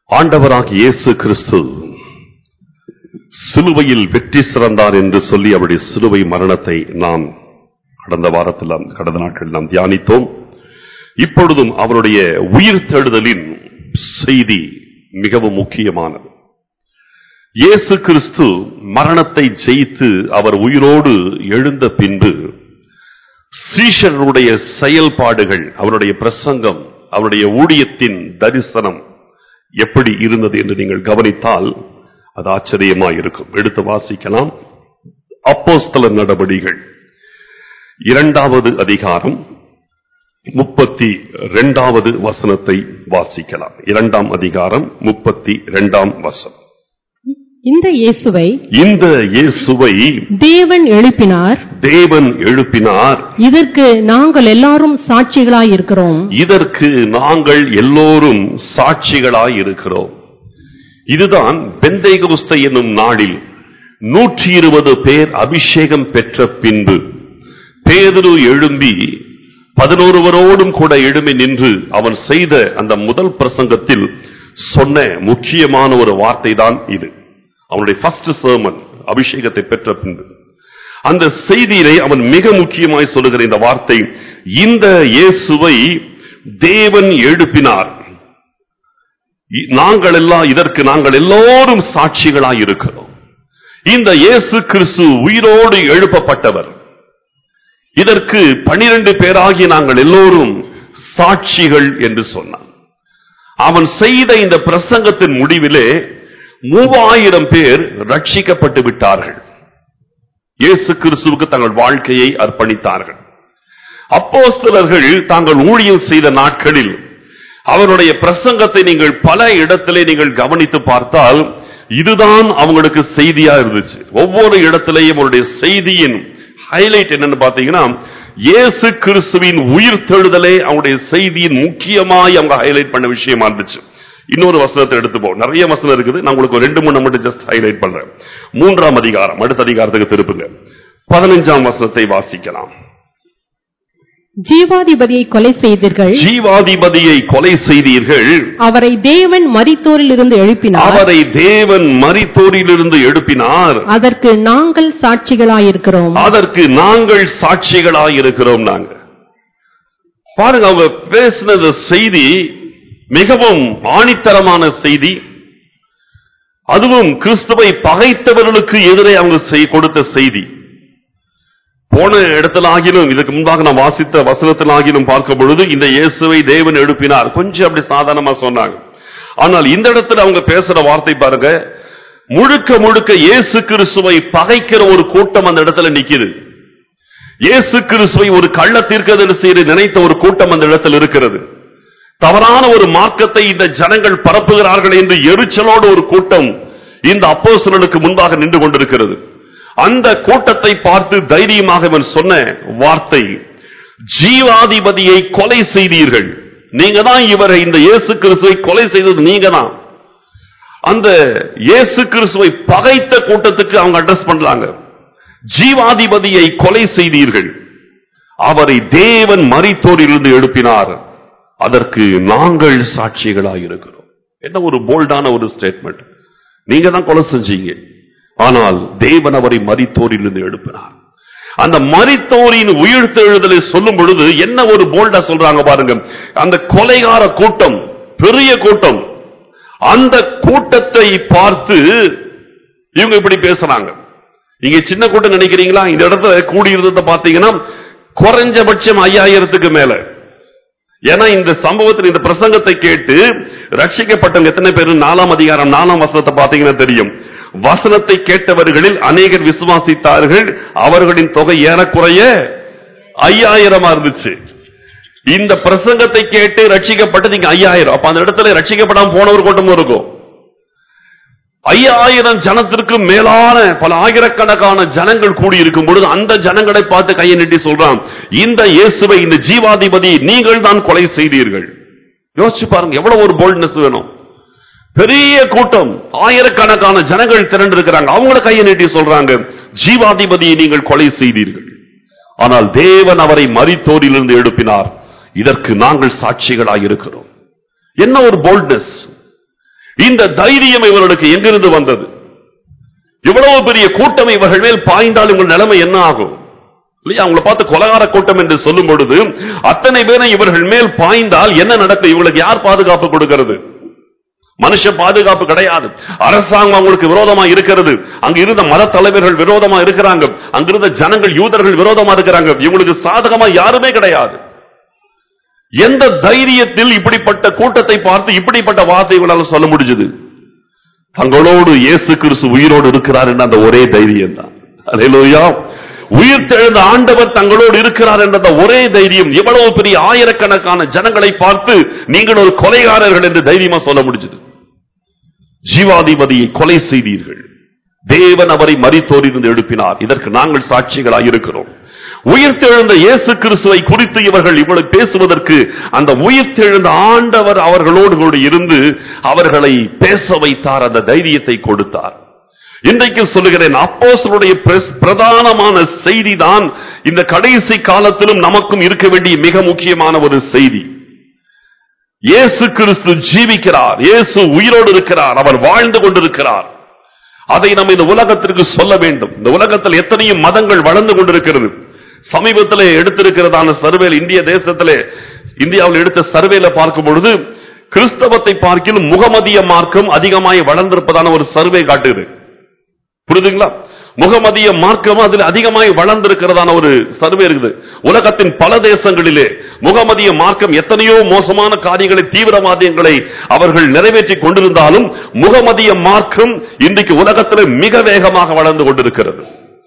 ஆண்டவராகிய இயேசு கிறிஸ்து சிலுவையில் வெற்றி சிறந்தார் என்று சொல்லி அவருடைய சிலுவை மரணத்தை நாம் கடந்த வாரத்தில் நாம்- கடந்த நாட்களில் நாம் தியானித்தோம் இப்பொழுதும் அவருடைய உயிர் தெழுதலின் செய்தி மிகவும் முக்கியமானது இயேசு கிறிஸ்து மரணத்தை ஜெயித்து அவர் உயிரோடு எழுந்த பின்பு சீஷருடைய செயல்பாடுகள் அவருடைய பிரசங்கம் அவருடைய ஊழியத்தின் தரிசனம் எப்படி இருந்தது என்று நீங்கள் கவனித்தால் அது ஆச்சரியமாய் இருக்கும் எடுத்து வாசிக்கலாம் அப்போஸ்தல நடபடிகள் இரண்டாவது அதிகாரம் முப்பத்தி இரண்டாவது வசனத்தை வாசிக்கலாம் இரண்டாம் அதிகாரம் முப்பத்தி இரண்டாம் வசனம் இந்த இயேசுவை இந்த இயேசுவை தேவன் எழுப்பினார் தேவன் எழுப்பினார் இதற்கு நாங்கள் எல்லாரும் சாட்சிகளாய் இருக்கிறோம் இதற்கு நாங்கள் எல்லோரும் சாட்சிகளாய் இருக்கிறோம் இதுதான் பெந்தைகுஸ்தை என்னும் நாளில் நூற்றி இருபது பேர் அபிஷேகம் பெற்ற பின்பு பேதுரு எழும்பி பதினோருவரோடும் கூட எழும்பி நின்று அவன் செய்த அந்த முதல் பிரசங்கத்தில் சொன்ன முக்கியமான ஒரு வார்த்தை தான் இது அவனுடைய ஃபர்ஸ்ட் sermon அபிஷேகத்தை பெற்ற பின்பு அந்த செய்தியிலே அவன் மிக முக்கியமாய் சொல்லுகிற இந்த வார்த்தை இந்த இயேசுவை தேவன் எழுப்பினார் இ- நாங்கள் எல்லாம் இதற்கு நாங்கள் எல்லோரும் சாட்சிகளாய் இருக்கிறோம் இந்த இயேசு கிறிஸ்து உயிரோடு எழுப்பப்பட்டவர் இதற்கு பனிரெண்டு பேராகிய நாங்கள் எல்லோரும் சாட்சிகள் என்று சொன்னான் அவன் செய்த இந்த பிரசங்கத்தின் முடிவிலே மூவாயிரம் பேர் ரட்சிக்கப்பட்டு விட்டார்கள் இயேசு கிறிஸ்துவுக்கு தங்கள் வாழ்க்கையை அர்ப்பணித்தார்கள் அப்போஸ்தலர்கள் தாங்கள் ஊழியம் செய்த நாட்களில் அவருடைய பிரசங்கத்தை நீங்கள் பல இடத்திலே நீங்கள் கவனித்து பார்த்தால் இதுதான் அவங்களுக்கு செய்தியா இருந்துச்சு ஒவ்வொரு இடத்திலேயும் அவருடைய செய்தியின் ஹைலைட் என்னன்னு பார்த்தீங்கன்னா இயேசு கிறிஸ்துவின் உயிர் தெழுதலே அவருடைய செய்தியின் முக்கியமாய் அவங்க ஹைலைட் பண்ண விஷயமா இருந்துச்சு இன்னொரு வசனத்தை எடுத்துப்போம் நிறைய வசனம் இருக்குது நான் உங்களுக்கு ஒரு ரெண்டு மூணு மட்டும் ஜஸ்ட் ஹைலைட் பண்றேன் மூன்றாம் அதிகாரம் அடுத்த அதிகாரத்துக்கு திருப்புங்க பதினஞ்சாம் வசனத்தை வாசிக்கலாம் ஜீவாதிபதியை கொலை செய்தீர்கள் ஜீவாதிபதியை கொலை செய்தீர்கள் அவரை தேவன் மரித்தோரில் இருந்து எழுப்பினார் அவரை தேவன் மரித்தோரிலிருந்து எழுப்பினார் அதற்கு நாங்கள் சாட்சிகளாய் இருக்கிறோம் அதற்கு நாங்கள் சாட்சிகளாய் இருக்கிறோம் நாங்க பாருங்க அவங்க பேசினது செய்தி மிகவும் ஆணித்தரமான செய்தி அதுவும் கிறிஸ்துவை பகைத்தவர்களுக்கு எதிரே அவங்க செய்- கொடுத்த செய்தி போன இடத்துல ஆகிலும் இதுக்கு முன்பாக நான் வாசித்த வசனத்தில் ஆகிலும் பார்க்கும் பொழுது இந்த இயேசுவை தேவன் எழுப்பினார் கொஞ்சம் அப்படி சாதாரணமா சொன்னாங்க ஆனால் இந்த இடத்துல அவங்க பேசுற வார்த்தை பாருங்க முழுக்க முழுக்க இயேசு கிறிஸ்துவை பகைக்கிற ஒரு கூட்டம் அந்த இடத்துல நிக்குது இயேசு கிறிஸ்துவை ஒரு கள்ள தீர்க்கதரிசி நினைத்த ஒரு கூட்டம் அந்த இடத்தில் இருக்கிறது தவறான ஒரு மார்க்கத்தை இந்த ஜனங்கள் பரப்புகிறார்கள் என்று எரிச்சலோடு ஒரு கூட்டம் இந்த அப்போஸ்தலனுக்கு முன்பாக நின்று கொண்டிருக்கிறது அந்த கூட்டத்தை பார்த்து தைரியமாக இவன் சொன்ன வார்த்தை ஜீவாதிபதியை கொலை செய்தீர்கள் நீங்க தான் இவரை இந்த இயேசு கிறிஸ்துவை கொலை செய்தது நீங்க தான் அந்த இயேசு கிறிஸ்துவை பகைத்த கூட்டத்துக்கு அவங்க அட்ரஸ் பண்றாங்க ஜீவாதிபதியை கொலை செய்தீர்கள் அவரை தேவன் மரித்தோரிலிருந்து எழுப்பினார் அதற்கு நாங்கள் சாட்சிகளாக இருக்கிறோம் என்ன ஒரு போல்டான ஒரு ஸ்டேட்மெண்ட் நீங்க தான் கொலை செஞ்சீங்க ஆனால் தேவன் அவரை மரித்தோரிலிருந்து எழுப்பினார் அந்த மரித்தோரின் உயிர்த்தெழுதலை சொல்லும் பொழுது என்ன ஒரு போல்டா சொல்றாங்க பாருங்க அந்த கொலைகார கூட்டம் பெரிய கூட்டம் அந்த கூட்டத்தை பார்த்து இவங்க இப்படி பேசுறாங்க இங்க சின்ன கூட்டம் நினைக்கிறீங்களா இந்த இடத்துல கூடியிருந்ததை பார்த்தீங்கன்னா குறைஞ்சபட்சம் ஐயாயிரத்துக்கு மேல ஏன்னா இந்த சம்பவத்தில் இந்த பிரசங்கத்தை கேட்டு ரட்சிக்கப்பட்டவங்க எத்தனை பேர் நாலாம் அதிகாரம் நாலாம் வசனத்தை பார்த்தீங்கன்னா தெரியும் வசனத்தை கேட்டவர்களில் அநேகர் விசுவாசித்தார்கள் அவர்களின் தொகை ஏறக்குறைய ஐயாயிரமா இருந்துச்சு இந்த பிரசங்கத்தை கேட்டு ரட்சிக்கப்பட்டது இங்க ஐயாயிரம் அப்ப அந்த இடத்துல ரட்சிக்கப்படாம போன ஒரு கூட்டமும் இருக்கும் ஐயாயிரம் ஜனத்திற்கு மேலான பல ஆயிரக்கணக்கான ஜனங்கள் கூடி இருக்கும் பொழுது அந்த ஜனங்களை பார்த்து கையை நீட்டி சொல்றான் இந்த இயேசுவை இந்த ஜீவாதிபதி நீங்கள் தான் கொலை செய்தீர்கள் யோசிச்சு பாருங்க எவ்வளவு ஒரு போல்ட்னஸ் வேணும் பெரிய கூட்டம் ஆயிரக்கணக்கான ஜனங்கள் திரண்டு இருக்கிறாங்க அவங்கள கையை நீட்டி சொல்றாங்க ஜீவாதிபதியை நீங்கள் கொலை செய்தீர்கள் ஆனால் தேவன் அவரை மரித்தோரிலிருந்து எழுப்பினார் இதற்கு நாங்கள் சாட்சிகளாய் இருக்கிறோம் என்ன ஒரு போல்ட்னஸ் இந்த தைரியம் இவர்களுக்கு எங்கிருந்து வந்தது இவ்வளவு பெரிய கூட்டம் இவர்கள் மேல் பாய்ந்தால் உங்கள் நிலைமை என்ன ஆகும் இல்லையா அவங்களை பார்த்து கொலகார கூட்டம் என்று சொல்லும் பொழுது அத்தனை பேரை இவர்கள் மேல் பாய்ந்தால் என்ன நடக்கும் இவங்களுக்கு யார் பாதுகாப்பு கொடுக்கிறது மனுஷ பாதுகாப்பு கிடையாது அரசாங்கம் அவங்களுக்கு விரோதமா இருக்கிறது அங்க இருந்த மத தலைவர்கள் விரோதமா இருக்கிறாங்க அங்கிருந்த ஜனங்கள் யூதர்கள் விரோதமா இருக்கிறாங்க இவங்களுக்கு சாதகமா யாருமே கிடையாது எந்த தைரியத்தில் இப்படிப்பட்ட கூட்டத்தை பார்த்து இப்படிப்பட்ட வார்த்தைகளால் சொல்ல முடிஞ்சது தங்களோடு இயேசு கிறிஸ்து உயிரோடு இருக்கிறார் என்ற அந்த ஒரே தைரியம் தான் அல்லேலூயா உயிர் தெழுந்த ஆண்டவர் தங்களோடு இருக்கிறார் என்ற அந்த ஒரே தைரியம் எவ்வளவு பெரிய ஆயிரக்கணக்கான ஜனங்களை பார்த்து நீங்கள் ஒரு கொலைகாரர்கள் என்று தைரியமா சொல்ல முடிஞ்சது ஜீவாதிபதியை கொலை செய்தீர்கள் தேவன் அவரை மறித்தோரிருந்து எழுப்பினார் இதற்கு நாங்கள் சாட்சிகளாய் இருக்கிறோம் உயிர்த்தெழுந்த இயேசு கிறிஸ்துவை குறித்து இவர்கள் இவ்வளவு பேசுவதற்கு அந்த உயிர்த்தெழுந்த ஆண்டவர் அவர்களோடு கூட இருந்து அவர்களை பேச வைத்தார் அந்த தைரியத்தை கொடுத்தார் இன்றைக்கு சொல்லுகிறேன் அப்போஸ்தலருடைய பிரஸ்- பிரதானமான செய்தி தான் இந்த கடைசி காலத்திலும் நமக்கும் இருக்க வேண்டிய மிக முக்கியமான ஒரு செய்தி இயேசு கிறிஸ்து ஜீவிக்கிறார் இயேசு உயிரோடு இருக்கிறார் அவர் வாழ்ந்து கொண்டிருக்கிறார் அதை நம்ம இந்த உலகத்திற்கு சொல்ல வேண்டும் இந்த உலகத்தில் எத்தனையோ மதங்கள் வளர்ந்து கொண்டிருக்கிறது சமீபத்திலே எடுத்திருக்கிறதான சர்வேல இந்திய தேசத்திலே இந்தியாவில் எடுத்த சர்வேல பார்க்கும் பொழுது கிறிஸ்தவத்தை பார்க்கிலும் முகமதிய மார்க்கம் அதிகமாய் வளர்ந்திருப்பதான ஒரு சர்வே காட்டுது புரியுதுங்களா முகமதிய மார்க்கம் அதில் அதிகமாய் வளர்ந்திருக்கிறதான ஒரு சர்வே இருக்குது உலகத்தின் பல தேசங்களிலே முகமதிய மார்க்கம் எத்தனையோ மோசமான காரியங்களை தீவிரவாதியங்களை அவர்கள் நிறைவேற்றி கொண்டிருந்தாலும் முகமதிய மார்க்கம் இன்றைக்கு உலகத்தில் மிக வேகமாக வளர்ந்து கொண்டிருக்கிறது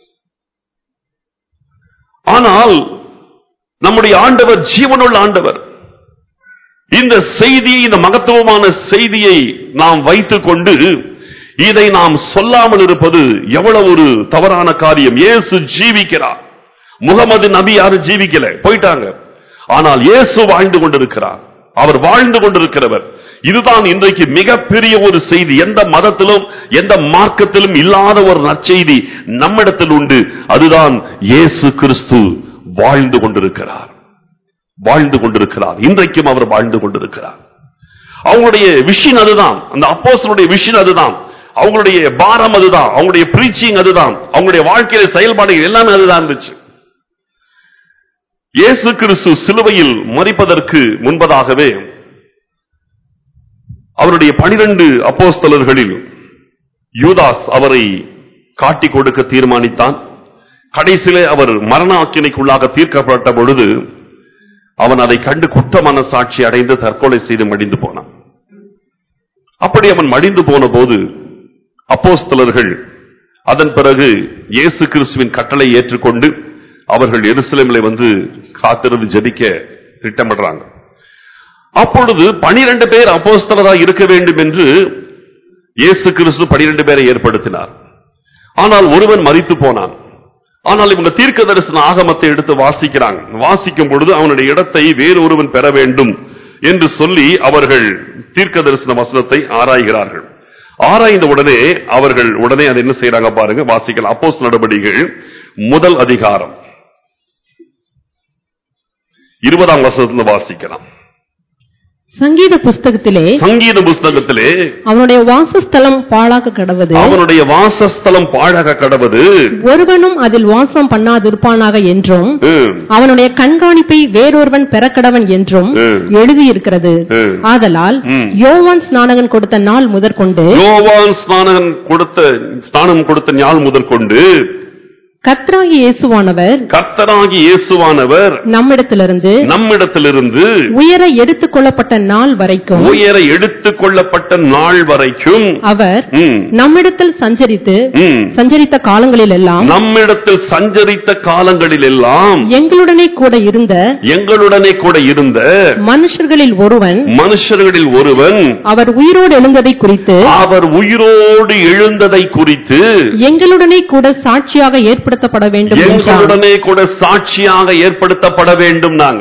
ஆனால் நம்முடைய ஆண்டவர் ஜீவனுள்ள ஆண்டவர் இந்த செய்தியை இந்த மகத்துவமான செய்தியை நாம் வைத்துக் கொண்டு இதை நாம் சொல்லாமல் இருப்பது எவ்வளவு ஒரு தவறான காரியம் இயேசு ஜீவிக்கிறார் முகமது நபி யாரும் ஜீவிக்கல போயிட்டாங்க ஆனால் இயேசு வாழ்ந்து கொண்டிருக்கிறார் அவர் வாழ்ந்து கொண்டிருக்கிறவர் இதுதான் இன்றைக்கு மிகப்பெரிய ஒரு செய்தி எந்த மதத்திலும் எந்த மார்க்கத்திலும் இல்லாத ஒரு நற்செய்தி நம்மிடத்தில் உண்டு அதுதான் இயேசு கிறிஸ்து வாழ்ந்து கொண்டிருக்கிறார் வாழ்ந்து கொண்டிருக்கிறார் இன்றைக்கும் அவர் வாழ்ந்து கொண்டிருக்கிறார் அவங்களுடைய விஷன் அதுதான் அந்த அப்போஸ்தலருடைய விஷன் அதுதான் அவங்களுடைய பாரம் அதுதான் அவங்களுடைய பிரீச்சிங் அதுதான் அவங்களுடைய வாழ்க்கையில செயல்பாடுகள் எல்லாமே அதுதான் இருந்துச்சு இயேசு கிறிஸ்து சிலுவையில் மறிப்பதற்கு முன்பதாகவே அவருடைய பனிரெண்டு அப்போஸ்தலர்களில் யூதாஸ் அவரை காட்டிக் கொடுக்க தீர்மானித்தான் கடைசியிலே அவர் மரண ஆக்கினைக்குள்ளாக தீர்க்கப்பட்ட பொழுது அவன் அதை கண்டு குற்ற மனசாட்சி அடைந்து தற்கொலை செய்து மடிந்து போனான் அப்படி அவன் மடிந்து போன போது அப்போஸ்தலர்கள் அதன் பிறகு இயேசு கிறிஸ்துவின் கட்டளை ஏற்றுக்கொண்டு அவர்கள் எருசலேமில் வந்து காத்திருந்து ஜெபிக்க திட்டமிடுறாங்க அப்பொழுது பனிரெண்டு பேர் அப்போஸ்தலராக இருக்க வேண்டும் என்று இயேசு கிறிஸ்து பனிரெண்டு பேரை ஏற்படுத்தினார் ஆனால் ஒருவன் மரித்து போனான் ஆனால் இவங்க தீர்க்க தரிசன ஆகமத்தை எடுத்து வாசிக்கிறாங்க வாசிக்கும் பொழுது அவனுடைய இடத்தை வேறு ஒருவன் பெற வேண்டும் என்று சொல்லி அவர்கள் தீர்க்க தரிசன வசனத்தை ஆராய்கிறார்கள் ஆராய்ந்த உடனே அவர்கள் உடனே அதை என்ன செய்யறாங்க பாருங்க வாசிக்கலாம் அப்போஸ் நடவடிக்கைகள் முதல் அதிகாரம் இருபதாம் வசனத்துல வாசிக்கலாம் சங்கீத புஸ்தகத்திலே சங்கீத புஸ்தகத்திலே அவனுடைய வாசஸ்தலம் பாழாக்க கடவது அவனுடைய வாசஸ்தலம் பாழக கடவது ஒருவனும் அதில் வாசம் பண்ணாதிருப்பானாக என்றும் ம், அவனுடைய கண்காணிப்பை வேறொருவன் பெறக்கடவன் என்றும் ம். எழுதியிருக்கிறது ம். ஆதலால் ம். யோவான் ஸ்நானகன் கொடுத்த நாள் முதற்கொண்டு யோவான் ஸ்நானகன் கொடுத்த ஸ்நானம் கொடுத்த ஞால் முதற்கொண்டு கத்ராகி இயேசுவானவர் கர்த்தராகி இயேசுவானவர் நம்மிடத்திலிருந்து நம்மிடத்திலிருந்து உயர எடுத்துக் கொள்ளப்பட்ட நாள் வரைக்கும் உயர எடுத்துக் கொள்ளப்பட்ட நாள் வரைக்கும் அவர் ம், நம்மிடத்தில் சஞ்சரித்து ம், சஞ்சரித்த காலங்களில் எல்லாம் நம்மிடத்தில் சஞ்சரித்த காலங்களில் எல்லாம் எங்களுடனே கூட இருந்த எங்களுடனே கூட இருந்த மனுஷர்களில் ஒருவன் மனுஷர்களில் ஒருவன் அவர் உயிரோடு எழுந்ததை குறித்து அவர் உயிரோடு எழுந்ததை குறித்து எங்களுடனே கூட சாட்சியாக ஏற்படுத்தப்பட வேண்டும் என்றார் எங்களுடனே கூட சாட்சியாக ஏற்படுத்தப்பட வேண்டும் நாங்க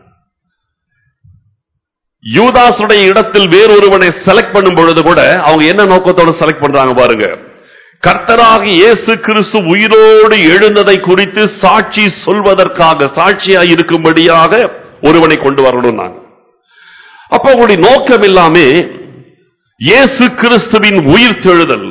யூதாசுடைய இடத்தில் வேறொருவனை செலக்ட் பண்ணும் பொழுது கூட அவங்க என்ன நோக்கத்தோட செலக்ட் பண்றாங்க பாருங்க கர்த்தராகி இயேசு கிறிஸ்து உயிரோடு எழுந்ததை குறித்து சாட்சி சொல்வதற்காக சாட்சியாய் இருக்கும்படியாக ஒருவனை கொண்டு வரணும் நாங்க அப்ப உங்களுடைய நோக்கம் இல்லாமே இயேசு கிறிஸ்துவின் உயிர்த்தெழுதல்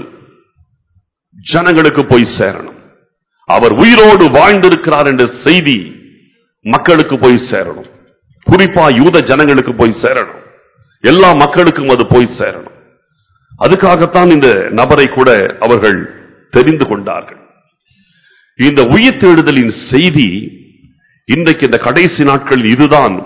ஜனங்களுக்கு போய் சேரணும் அவர் உயிரோடு வாழ்ந்திருக்கிறார் என்ற செய்தி மக்களுக்கு போய் சேரணும் குறிப்பா யூத ஜனங்களுக்கு போய் சேரணும் எல்லா மக்களுக்கும் அது போய் சேரணும் அதுக்காகத்தான் இந்த நபரை கூட அவர்கள் தெரிந்து கொண்டார்கள் இந்த உயிர்த்தெழுதலின் செய்தி இன்றைக்கு இந்த கடைசி நாட்களில் இதுதான்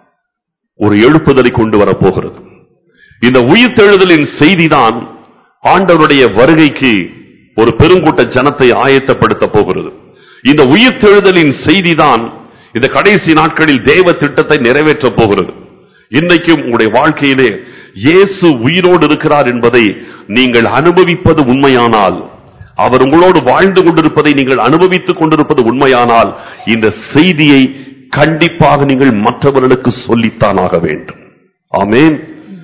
ஒரு எழுப்புதலை கொண்டு வரப்போகிறது இந்த உயிர்த்தெழுதலின் செய்திதான் ஆண்டவருடைய வருகைக்கு ஒரு பெருங்கூட்ட ஜனத்தை ஆயத்தப்படுத்த போகிறது இந்த உயிர்த்தெழுதலின் செய்திதான் இந்த கடைசி நாட்களில் தேவ திட்டத்தை நிறைவேற்றப் போகிறது இன்னைக்கும் உங்களுடைய வாழ்க்கையிலே இயேசு உயிரோடு இருக்கிறார் என்பதை நீங்கள் அனுபவிப்பது உண்மையானால் அவர் உங்களோடு வாழ்ந்து கொண்டிருப்பதை நீங்கள் அனுபவித்துக் கொண்டிருப்பது உண்மையானால் இந்த செய்தியை கண்டிப்பாக நீங்கள் மற்றவர்களுக்கு சொல்லித்தான் ஆக வேண்டும் ஆமென்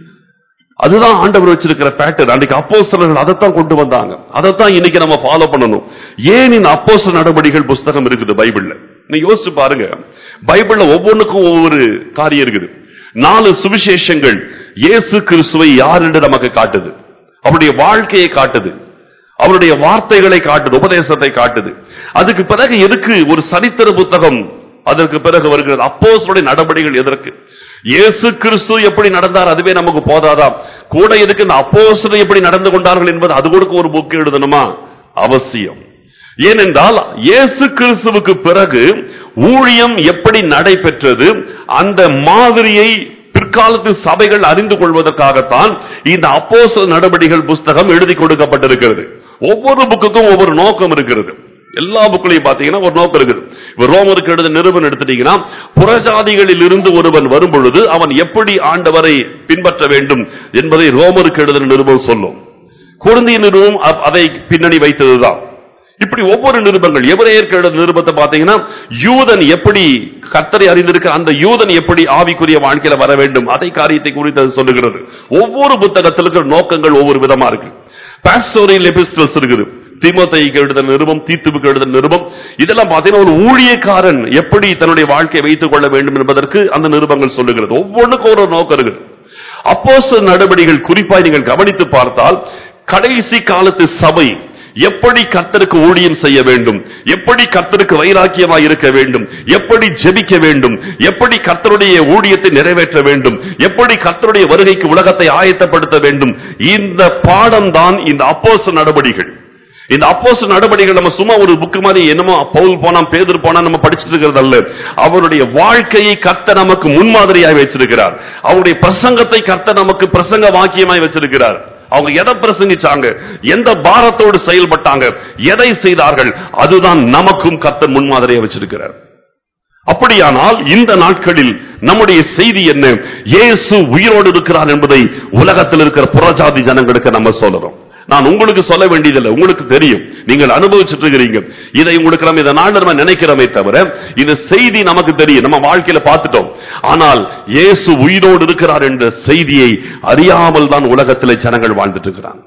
அதுதான் ஆண்டவர் வச்சிருக்கிற பேட்டர்ன் அன்னைக்கு அப்போஸ்தலர்கள் அதைத்தான் கொண்டு வந்தாங்க அதைத்தான் இன்னைக்கு நம்ம ஃபாலோ பண்ணணும் ஏன் இந்த அப்போஸ்தல நடவடிக்கைகள் புஸ்தகம் இருக்குது பைபிள்ல நீ யோசிச்சு பாருங்க பைபிள்ல ஒவ்வொன்றுக்கும் ஒவ்வொரு காரியம் இருக்குது நாலு சுவிசேஷங்கள் இயேசு கிறிஸ்துவை யார் என்று நமக்கு காட்டுது அவருடைய வாழ்க்கையை காட்டுது அவருடைய வார்த்தைகளை காட்டுது உபதேசத்தை காட்டுது அதுக்கு பிறகு எதுக்கு ஒரு சரித்திர புத்தகம் அதற்கு பிறகு வருகிறது அப்போஸ்தலருடைய நடவடிக்கைகள் எதற்கு இயேசு கிறிஸ்து எப்படி நடந்தார் அதுவே நமக்கு போதாதாம் கூட எதுக்கு இந்த அப்போஸ்தலர் எப்படி நடந்து கொண்டார்கள் என்பது அது கொடுக்க ஒரு புக் எழுதணுமா அவசியம் ஏனென்றால் இயேசு கிறிஸ்துவுக்கு பிறகு ஊழியம் எப்படி நடைபெற்றது அந்த மாதிரியை பிற்காலத்து சபைகள் அறிந்து கொள்வதற்காகத்தான் இந்த அப்போஸ்தலர் நடவடிக்கைகள் புஸ்தகம் எழுதி கொடுக்கப்பட்டிருக்கிறது ஒவ்வொரு புக்குக்கும் ஒவ்வொரு நோக்கம் இருக்கிறது எல்லா புக்லையும் பாத்தீங்கன்னா ஒரு நோக்கம் இருக்குது இப்ப ரோமருக்கு எழுத நிருபம் எடுத்துட்டீங்கன்னா புறஜாதிகளில் இருந்து ஒருவன் வரும் பொழுது அவன் எப்படி ஆண்டவரை பின்பற்ற வேண்டும் என்பதை ரோமருக்கு எழுத நிருபம் சொல்லும் குருந்திய நிருபம் அ- அதை பின்னணி வைத்ததுதான் இப்படி ஒவ்வொரு நிருபங்கள் எவரேற்கு எழுத நிருபத்தை பார்த்தீங்கன்னா யூதன் எப்படி கர்த்தரை அறிந்திருக்க அந்த யூதன் எப்படி ஆவிக்குரிய வாழ்க்கையில வர வேண்டும் அதை காரியத்தை குறித்து அது சொல்லுகிறது ஒவ்வொரு புத்தகத்தில் இருக்கிற நோக்கங்கள் ஒவ்வொரு விதமா இருக்கு பாஸ்டோரியல் எபிஸ்டல்ஸ் இருக்குது தீமோத்தேயுக்கு எழுத நிருபம் தீத்துவுக்கு எழுத நிருபம் இதெல்லாம் பார்த்தீங்கன்னா ஒரு ஊழியக்காரன் எப்படி தன்னுடைய வாழ்க்கையை வைத்துக் கொள்ள வேண்டும் என்பதற்கு அந்த நிருபங்கள் சொல்லுகிறது ஒவ்வொன்றுக்கும் ஒரு நோக்கம் இருக்குது அப்போஸ்தலர் நடவடிக்கைகள் குறிப்பாய் நீங்கள் கவனித்து பார்த்தால் கடைசி காலத்து சபை எப்படி கர்த்தருக்கு ஊழியம் செய்ய வேண்டும் எப்படி கர்த்தருக்கு வைராக்கியமாய் இருக்க வேண்டும் எப்படி ஜெபிக்க வேண்டும் எப்படி கர்த்தருடைய ஊழியத்தை நிறைவேற்ற வேண்டும் எப்படி கர்த்தருடைய வருகைக்கு உலகத்தை ஆயத்தப்படுத்த வேண்டும் இந்த பாடம் தான் இந்த அப்போஸ்தலர் நடவடிக்கைகள் இந்த அப்போஸ் நடவடிக்கைகள் நம்ம சும்மா ஒரு புக் மாதிரி என்னமோ பவுல் போனா பேதர் போனா நம்ம படிச்சுட்டு இருக்கிறது அல்ல அவருடைய வாழ்க்கையை கர்த்த நமக்கு முன்மாதிரியாய் வச்சிருக்கிறார் அவருடைய பிரசங்கத்தை கர்த்த நமக்கு பிரசங்க வாக்கியமாய் வச்சிருக்கிறார் அவங்க எதை பிரசங்கிச்சாங்க எந்த பாரத்தோடு செயல்பட்டாங்க எதை செய்தார்கள் அதுதான் நமக்கும் கர்த்தர் முன்மாதிரியா வச்சிருக்கிறார் அப்படியானால் இந்த நாட்களில் நம்முடைய செய்தி என்ன இயேசு உயிரோடு இருக்கிறார் என்பதை உலகத்தில் இருக்கிற புறஜாதி ஜனங்களுக்கு நம்ம சொல்லணும் நான் உங்களுக்கு சொல்ல வேண்டியதில்லை உங்களுக்கு தெரியும் நீங்கள் அனுபவிச்சுட்டு இருக்கிறீங்க இதை உங்களுக்கு நம்ம இதை நாள் நம்ம நினைக்கிறோமே தவிர இந்த செய்தி நமக்கு தெரியும் நம்ம வாழ்க்கையில பார்த்துட்டோம் ஆனால் இயேசு உயிரோடு இருக்கிறார் என்ற செய்தியை அறியாமல் தான் உலகத்தில் ஜனங்கள் வாழ்ந்துட்டு இருக்கிறாங்க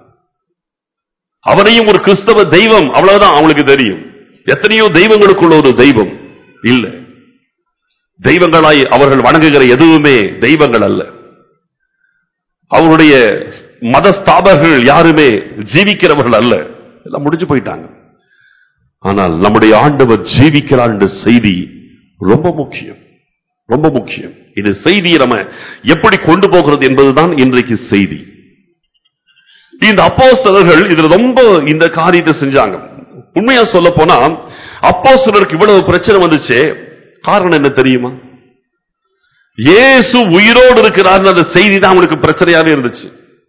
அவரையும் ஒரு கிறிஸ்தவ தெய்வம் அவ்வளவுதான் அவங்களுக்கு தெரியும் எத்தனையோ தெய்வங்களுக்குள்ள ஒரு தெய்வம் இல்ல தெய்வங்களாய் அவர்கள் வணங்குகிற எதுவுமே தெய்வங்கள் அல்ல அவருடைய மத ஸ்தாபகர்கள் யாருமே ஜீவிக்கிறவர்கள் அல்ல எல்லாம் முடிஞ்சு போயிட்டாங்க ஆனால் நம்முடைய ஆண்டவர் ஜீவிக்கிறார் என்ற செய்தி ரொம்ப முக்கியம் ரொம்ப முக்கியம் இது செய்தியை நம்ம எப்படி கொண்டு போகிறது என்பதுதான் இன்றைக்கு செய்தி இந்த அப்போஸ்தலர்கள் இதுல ரொம்ப இந்த காரியத்தை செஞ்சாங்க உண்மையா சொல்ல போனா அப்போஸ்தலருக்கு இவ்வளவு பிரச்சனை வந்துச்சு காரணம் என்ன தெரியுமா இயேசு உயிரோடு இருக்கிறார் அந்த செய்தி தான் அவங்களுக்கு பிரச்சனையாவே இருந்துச்சு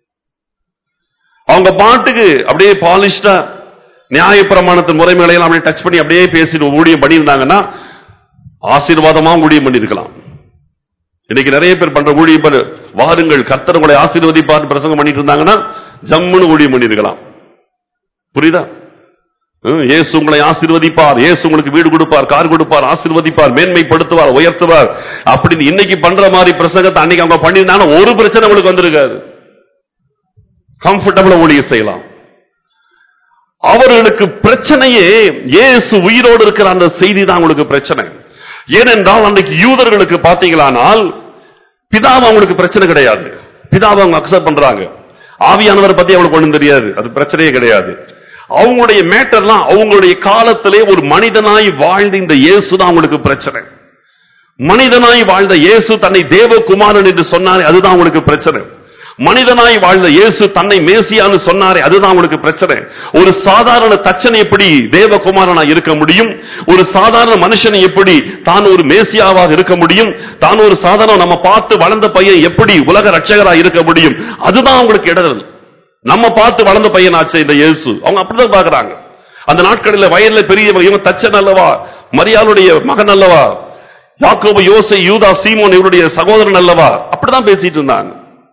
அவங்க பாட்டுக்கு அப்படியே பாலிஷ்டா நியாயப்பிரமாணத்தின் முறைமைகளை எல்லாம் அப்படியே டச் பண்ணி அப்படியே பேசிட்டு ஊழியம் பண்ணியிருந்தாங்கன்னா ஆசீர்வாதமா ஊழியம் பண்ணியிருக்கலாம் இன்னைக்கு நிறைய பேர் பண்ற ஊழியம் பாரு, வாருங்கள் கர்த்தர் உங்களை ஆசீர்வதிப்பார் பிரசங்கம் பண்ணிட்டு இருந்தாங்கன்னா ஜம்முன்னு ஊழியம் பண்ணியிருக்கலாம் புரியுதா ஹம், இயேசு உங்களை ஆசீர்வதிப்பார் இயேசு உங்களுக்கு வீடு கொடுப்பார் கார் கொடுப்பார் ஆசீர்வதிப்பார் மேன்மைப்படுத்துவார் உயர்த்துவார் அப்படின்னு இன்னைக்கு பண்ற மாதிரி பிரசங்கத்தை அன்னைக்கு அவங்க பண்ணியிருந்தாங்கன்னா ஒரு பிரச்சனை உங்களுக்கு வந்திருக்காது கம்ஃபர்டபுளா ஊழியம் செய்யலாம் அவர்களுக்கு பிரச்சனையே இயேசு உயிரோடு இருக்கிற அந்த செய்தி தான் உங்களுக்கு பிரச்சனை ஏனென்றால் அன்றைக்கு யூதர்களுக்கு பார்த்தீங்களானால் பிதாவை அவங்களுக்கு பிரச்சனை கிடையாது பிதாவை அவங்க அக்செப்ட் பண்றாங்க ஆவியானவரை பத்தி அவங்களுக்கு ஒண்ணும் தெரியாது அது பிரச்சனையே கிடையாது அவங்களுடைய மேட்டர்லாம் அவங்களுடைய காலத்திலே ஒரு மனிதனாய் வாழ்ந்த இந்த இயேசு தான் அவங்களுக்கு பிரச்சனை மனிதனாய் வாழ்ந்த இயேசு தன்னை தேவகுமாரன் என்று சொன்னாரே அதுதான் அவங்களுக்கு பிரச்சனை மனிதனாய் வாழ்ந்த இயேசு தன்னை மேசியான்னு சொன்னாரே அதுதான் அவங்களுக்கு பிரச்சனை ஒரு சாதாரண தச்சன் எப்படி தேவகுமாரனா இருக்க முடியும் ஒரு சாதாரண மனுஷன் எப்படி தான் ஒரு மேசியாவாக இருக்க முடியும் தான் ஒரு சாதாரண நம்ம பார்த்து வளர்ந்த பையன் எப்படி உலக ரட்சகரா இருக்க முடியும் அதுதான் அவங்களுக்கு இடரல் நம்ம பார்த்து வளர்ந்த பையனாச்சு இந்த இயேசு அவங்க அப்படிதான் பாக்குறாங்க அந்த நாட்களில் வயல்ல பெரிய இவன் தச்சன் அல்லவா மரியாளுடைய மகன் அல்லவா யாக்கோபு யோசை யூதா சீமோன் இவருடைய சகோதரன் அல்லவா அப்படிதான் பேசிட்டு இருந்தாங்க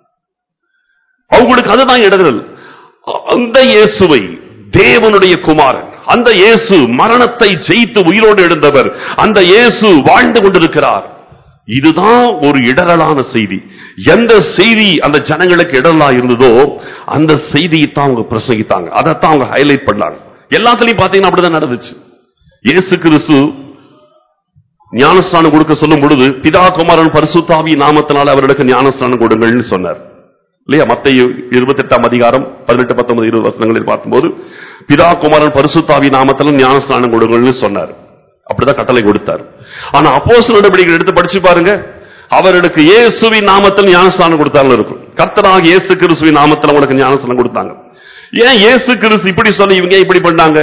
அவங்களுக்கு அதுதான் இடர்கள் அந்த இயேசுவை தேவனுடைய குமாரன் அந்த இயேசு மரணத்தை ஜெயித்து உயிரோடு எழுந்தவர் அந்த இயேசு வாழ்ந்து கொண்டிருக்கிறார் இதுதான் ஒரு இடரலான செய்தி எந்த செய்தி அந்த ஜனங்களுக்கு இடரலா இருந்ததோ அந்த செய்தியை தான் அவங்க பிரசங்கித்தாங்க அதைத்தான் அவங்க ஹைலைட் பண்ணாங்க எல்லாத்துலயும் பாத்தீங்கன்னா அப்படிதான் நடந்துச்சு இயேசு கிறிஸ்து ஞானஸ்நானம் கொடுக்க சொல்லும் பொழுது பிதா குமாரன் பரிசுத்தாவி நாமத்தினால அவர்களுக்கு ஞானஸ்நானம் கொடுங்கள்னு சொன்னார் இல்லையா மத்திய இருபத்தி எட்டாம் அதிகாரம் பதினெட்டு பத்தொன்பது இருபது வசனங்களில் பார்க்கும்போது பிதா குமாரன் பரிசுத்தாவி நாமத்திலும் ஞானஸ்நானம் கொடுங்கள்னு சொன்னார் அப்படிதான் கட்டளை கொடுத்தார் ஆனா அப்போஸ் நடவடிக்கைகள் எடுத்து படிச்சு பாருங்க அவர்களுக்கு இயேசுவின் நாமத்தில் ஞானஸ்நானம் கொடுத்தாலும் இருக்கும் கர்த்தராக இயேசு கிறிஸ்துவின் நாமத்தில் அவங்களுக்கு ஞானஸ்நானம் கொடுத்தாங்க ஏன் இயேசு கிறிஸ்து இப்படி சொல்லி இவங்க இப்படி பண்ணாங்க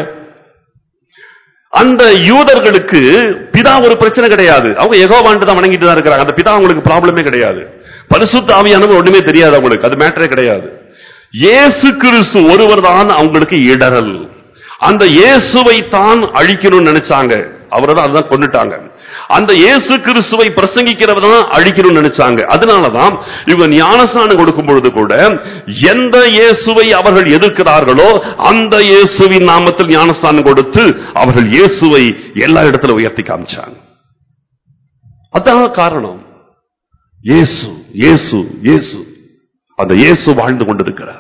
அந்த யூதர்களுக்கு பிதா ஒரு பிரச்சனை கிடையாது அவங்க எகோவான்ட்டு தான் வணங்கிட்டு தான் இருக்கிறாங்க அந்த பிதா அவங்களுக்கு ப்ராப்ளமே கிடையாது பரிசுத்த ஆவியானவர் ஒண்ணுமே தெரியாது அவங்களுக்கு அது மேட்டரே கிடையாது இயேசு கிறிஸ்து ஒருவர் தான் அவங்களுக்கு இடரல் அந்த இயேசுவை தான் அழிக்கணும்னு நினைச்சாங்க அவரை தான் அதுதான் கொண்டுட்டாங்க அந்த இயேசு கிறிஸ்துவை பிரசங்கிக்கிறவர் தான் அழிக்கணும்னு நினைச்சாங்க அதனாலதான் இவங்க ஞானஸ்நானம் கொடுக்கும் பொழுது கூட எந்த இயேசுவை அவர்கள் எதிர்க்கிறார்களோ அந்த இயேசுவின் நாமத்தில் ஞானஸ்நானம் கொடுத்து அவர்கள் இயேசுவை எல்லா இடத்துல உயர்த்தி காமிச்சாங்க அதான் காரணம் இயேசு இயேசு இயேசு அந்த இயேசு வாழ்ந்து கொண்டிருக்கிறார்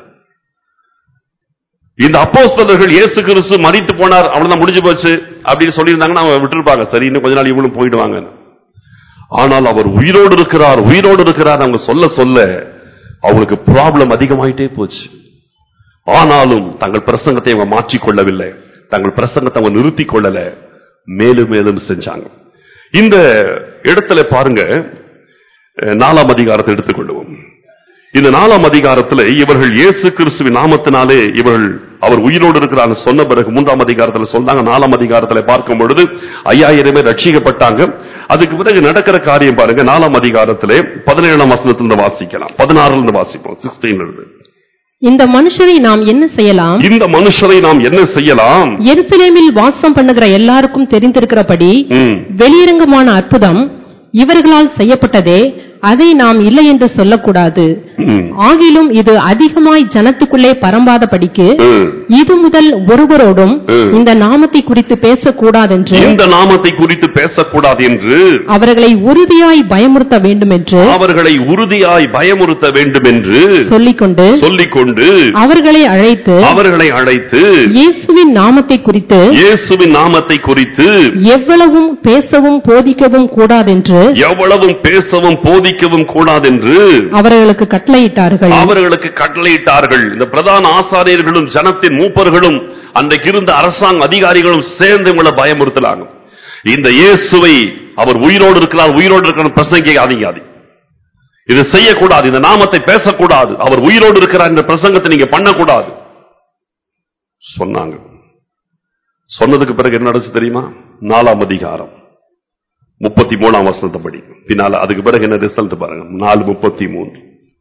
இந்த அப்போஸ்தலர்கள் இயேசு கிறிஸ்து மறித்து போனார் அவ்வளவுதான் முடிஞ்சு போச்சு அப்படின்னு சொல்லியிருந்தாங்கன்னா அவங்க விட்டுருப்பாங்க சரி இன்னும் கொஞ்ச நாள் இவங்களும் போயிடுவாங்க ஆனால் அவர் உயிரோடு இருக்கிறார் உயிரோடு இருக்கிறார் அவங்க சொல்ல சொல்ல அவங்களுக்கு ப்ராப்ளம் அதிகமாயிட்டே போச்சு ஆனாலும் தங்கள் பிரசங்கத்தை அவங்க மாற்றிக்கொள்ளவில்லை தங்கள் பிரசங்கத்தை அவங்க நிறுத்திக் கொள்ளல மேலும் மேலும் செஞ்சாங்க இந்த இடத்துல பாருங்க அஹ், நாலாம் அதிகாரத்தை எடுத்துக்கொள்வோம் இந்த நாலாம் அதிகாரத்தில் இவர்கள் இயேசு கிறிஸ்துவின் நாமத்தினாலே இவர்கள் அவர் உயிரோடு இருக்கிறாங்க சொன்ன பிறகு மூன்றாம் அதிகாரத்தில் சொன்னாங்க நாலாம் அதிகாரத்தில் பார்க்கும் பொழுது ஐயாயிரம் பேர் ரட்சிக்கப்பட்டாங்க அதுக்கு பிறகு நடக்கிற காரியம் பாருங்க நாலாம் அதிகாரத்திலே பதினேழாம் வசனத்திலிருந்து வாசிக்கலாம் பதினாறுல இருந்து வாசிப்போம் சிக்ஸ்டீன் இருந்து இந்த மனுஷரை நாம் என்ன செய்யலாம் இந்த மனுஷரை நாம் என்ன செய்யலாம் எருசலேமில் வாசம் பண்ணுகிற எல்லாருக்கும் தெரிந்திருக்கிறபடி ம், வெளியரங்கமான அற்புதம் இவர்களால் செய்யப்பட்டதே அதை நாம் இல்லை என்று சொல்லக்கூடாது ம், ஆகிலும் இது அதிகமாய் ஜனத்துக்குள்ளே பரம்பாதபடிக்கு ம். இது முதல் ஒருவரோடும் ம். இந்த நாமத்தை குறித்து பேசக்கூடாதென்று இந்த நாமத்தை குறித்து பேசக்கூடாது என்று அவர்களை உறுதியாய் பயமுறுத்த வேண்டும் என்று அவர்களை உறுதியாய் பயமுறுத்த வேண்டும் என்று சொல்லிக்கொண்டு சொல்லிக்கொண்டு அவர்களை அழைத்து அவர்களை அழைத்து இயேசுவின் நாமத்தை குறித்து இயேசுவின் நாமத்தை குறித்து எவ்வளவும் பேசவும் போதிக்கவும் கூடாதென்று எவ்வளவும் பேசவும் போதிக்கவும் கூடாதென்று அவர்களுக்கு கட்டளையிட்டார்கள் அவர்களுக்கு கட்டளையிட்டார்கள் இந்த பிரதான ஆசாரியர்களும் ஜனத்தின் மூப்பர்களும் அன்றைக்கு இருந்த அரசாங்க அதிகாரிகளும் சேர்ந்து இவங்களை பயமுறுத்தலாங்க இந்த இயேசுவை அவர் உயிரோடு இருக்கிறார் உயிரோடு இருக்கிறார் பிரசங்கிக்காதீங்க அது இது செய்யக்கூடாது இந்த நாமத்தை பேசக்கூடாது அவர் உயிரோடு இருக்கிறார் இந்த பிரசங்கத்தை நீங்க பண்ணக்கூடாது சொன்னாங்க சொன்னதுக்கு பிறகு என்ன நடந்துச்சு தெரியுமா நாலாம் அதிகாரம் முப்பத்தி மூணாம் வசனத்தை படி பின்னால அதுக்கு பிறகு என்ன ரிசல்ட் பாருங்க நாலு முப்பத்தி மூன்று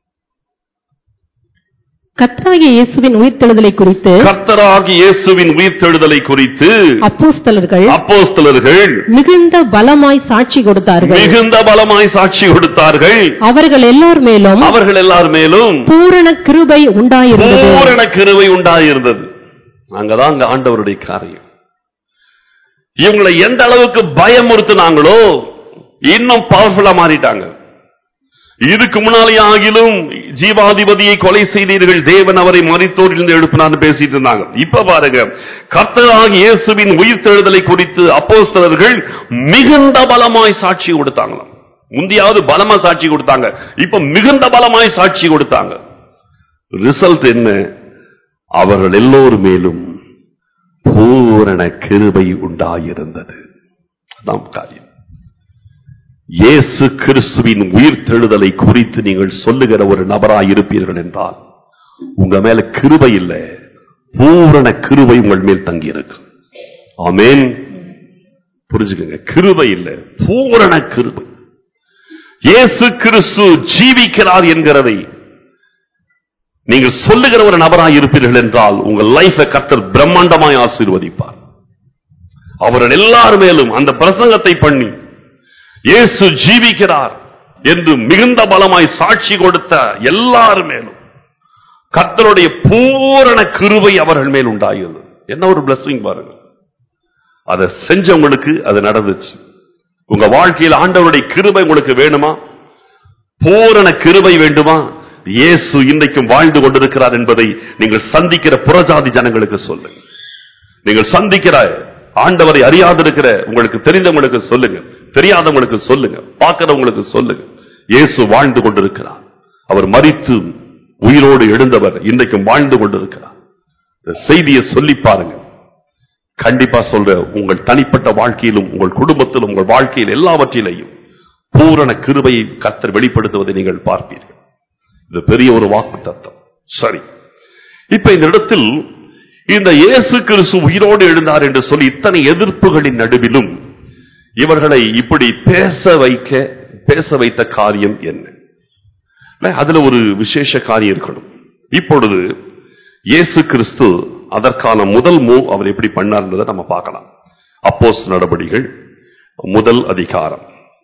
கர்த்தராகிய இயேசுவின் உயிர்த்தெழுதலை குறித்து கர்த்தராகி இயேசுவின் உயிர்த்தெழுதலை குறித்து அப்போஸ்தலர்கள் அப்போஸ்தலர்கள் மிகுந்த பலமாய் சாட்சி கொடுத்தார்கள் மிகுந்த பலமாய் சாட்சி கொடுத்தார்கள் அவர்கள் எல்லார் மேலும் அவர்கள் எல்லார் மேலும் பூரண கிருபை உண்டாயிருந்தது பூரண கிருவை உண்டாயிருந்தது அங்கதான் அங்க ஆண்டவருடைய காரியம் இவங்களை எந்த அளவுக்கு பயமுறுத்தினாங்களோ இன்னும் பவர்ஃபுல்லா மாறிட்டாங்க இதுக்கு முன்னாலே ஆகிலும் ஜீவாதிபதியை கொலை செய்தீர்கள் தேவன் அவரை மறித்தோரிலிருந்து எழுப்பினார்னு பேசிட்டு இருந்தாங்க இப்ப பாருங்க கர்த்தராகிய இயேசுவின் உயிர்த்தெழுதலை குறித்து அப்போஸ்தலர்கள் மிகுந்த பலமாய் சாட்சி கொடுத்தாங்களாம் முந்தியாவது பலமா சாட்சி கொடுத்தாங்க இப்ப மிகுந்த பலமாய் சாட்சி கொடுத்தாங்க ரிசல்ட் என்ன அவர்கள் எல்லோர் மேலும் பூரண கிருபை உண்டாயிருந்தது அதான் காரியம் இயேசு கிறிஸ்துவின் உயிர்த்தெழுதலை குறித்து நீங்கள் சொல்லுகிற ஒரு நபராய் இருப்பீர்கள் என்றால் உங்க மேல கிருபை இல்லை பூரண கிருபை உங்கள் மேல் தங்கி இருக்கு ஆமென் புரிஞ்சுக்கங்க கிருபை இல்லை பூரண கிருபை இயேசு கிறிஸ்து ஜீவிக்கிறார் என்கிறதை நீங்கள் சொல்லுகிற ஒரு நபராய் இருப்பீர்கள் என்றால் உங்கள் லைஃபை கர்த்தர் பிரம்மாண்டமாய் ஆசீர்வதிப்பார் அவர்கள் எல்லார் மேலும் அந்த பிரசங்கத்தை பண்ணி இயேசு ஜீவிக்கிறார் என்று மிகுந்த பலமாய் சாட்சி கொடுத்த எல்லார் மேலும் கர்த்தருடைய பூரண கிருபை அவர்கள் மேல் உண்டாகிறது என்ன ஒரு blessing பாருங்க அதை செஞ்சவங்களுக்கு அது நடந்துச்சு உங்க வாழ்க்கையில் ஆண்டவருடைய கிருபை உங்களுக்கு வேணுமா பூரண கிருபை வேண்டுமா இயேசு இன்றைக்கும் வாழ்ந்து கொண்டிருக்கிறார் என்பதை நீங்கள் சந்திக்கிற புறஜாதி ஜனங்களுக்கு சொல்லுங்க நீங்கள் சந்திக்கிற ஆண்டவரை அறியாதிருக்கிற உங்களுக்கு தெரிந்தவங்களுக்கு சொல்லுங்க தெரியாதவங்களுக்கு சொல்லுங்க பார்க்கிறவங்களுக்கு சொல்லுங்க இயேசு வாழ்ந்து கொண்டிருக்கிறார் அவர் மரித்து உயிரோடு எழுந்தவர் இன்றைக்கும் வாழ்ந்து கொண்டிருக்கிறார் இந்த செய்தியை சொல்லி பாருங்க கண்டிப்பா சொல்ற உங்கள் தனிப்பட்ட வாழ்க்கையிலும் உங்கள் குடும்பத்திலும் உங்கள் வாழ்க்கையில் எல்லாவற்றிலேயும் பூரண கிருபையை கத்தர் வெளிப்படுத்துவதை நீங்கள் பார்ப்பீர்கள் இது பெரிய ஒரு வாக்கு தத்துவம் சரி இப்ப இந்த இடத்தில் இந்த இயேசு கிறிஸ்து உயிரோடு எழுந்தார் என்று சொல்லி இத்தனை எதிர்ப்புகளின் நடுவிலும் இவர்களை இப்படி பேச வைக்க பேச வைத்த காரியம் என்ன இல்ல, அதுல ஒரு விசேஷ காரியம் இருக்கணும் இப்பொழுது இயேசு கிறிஸ்து அதற்கான முதல் மூவ் அவர் எப்படி பண்ணார்ன்றதை நம்ம பார்க்கலாம் அப்போஸ் நடபடிகள் முதல் அதிகாரம்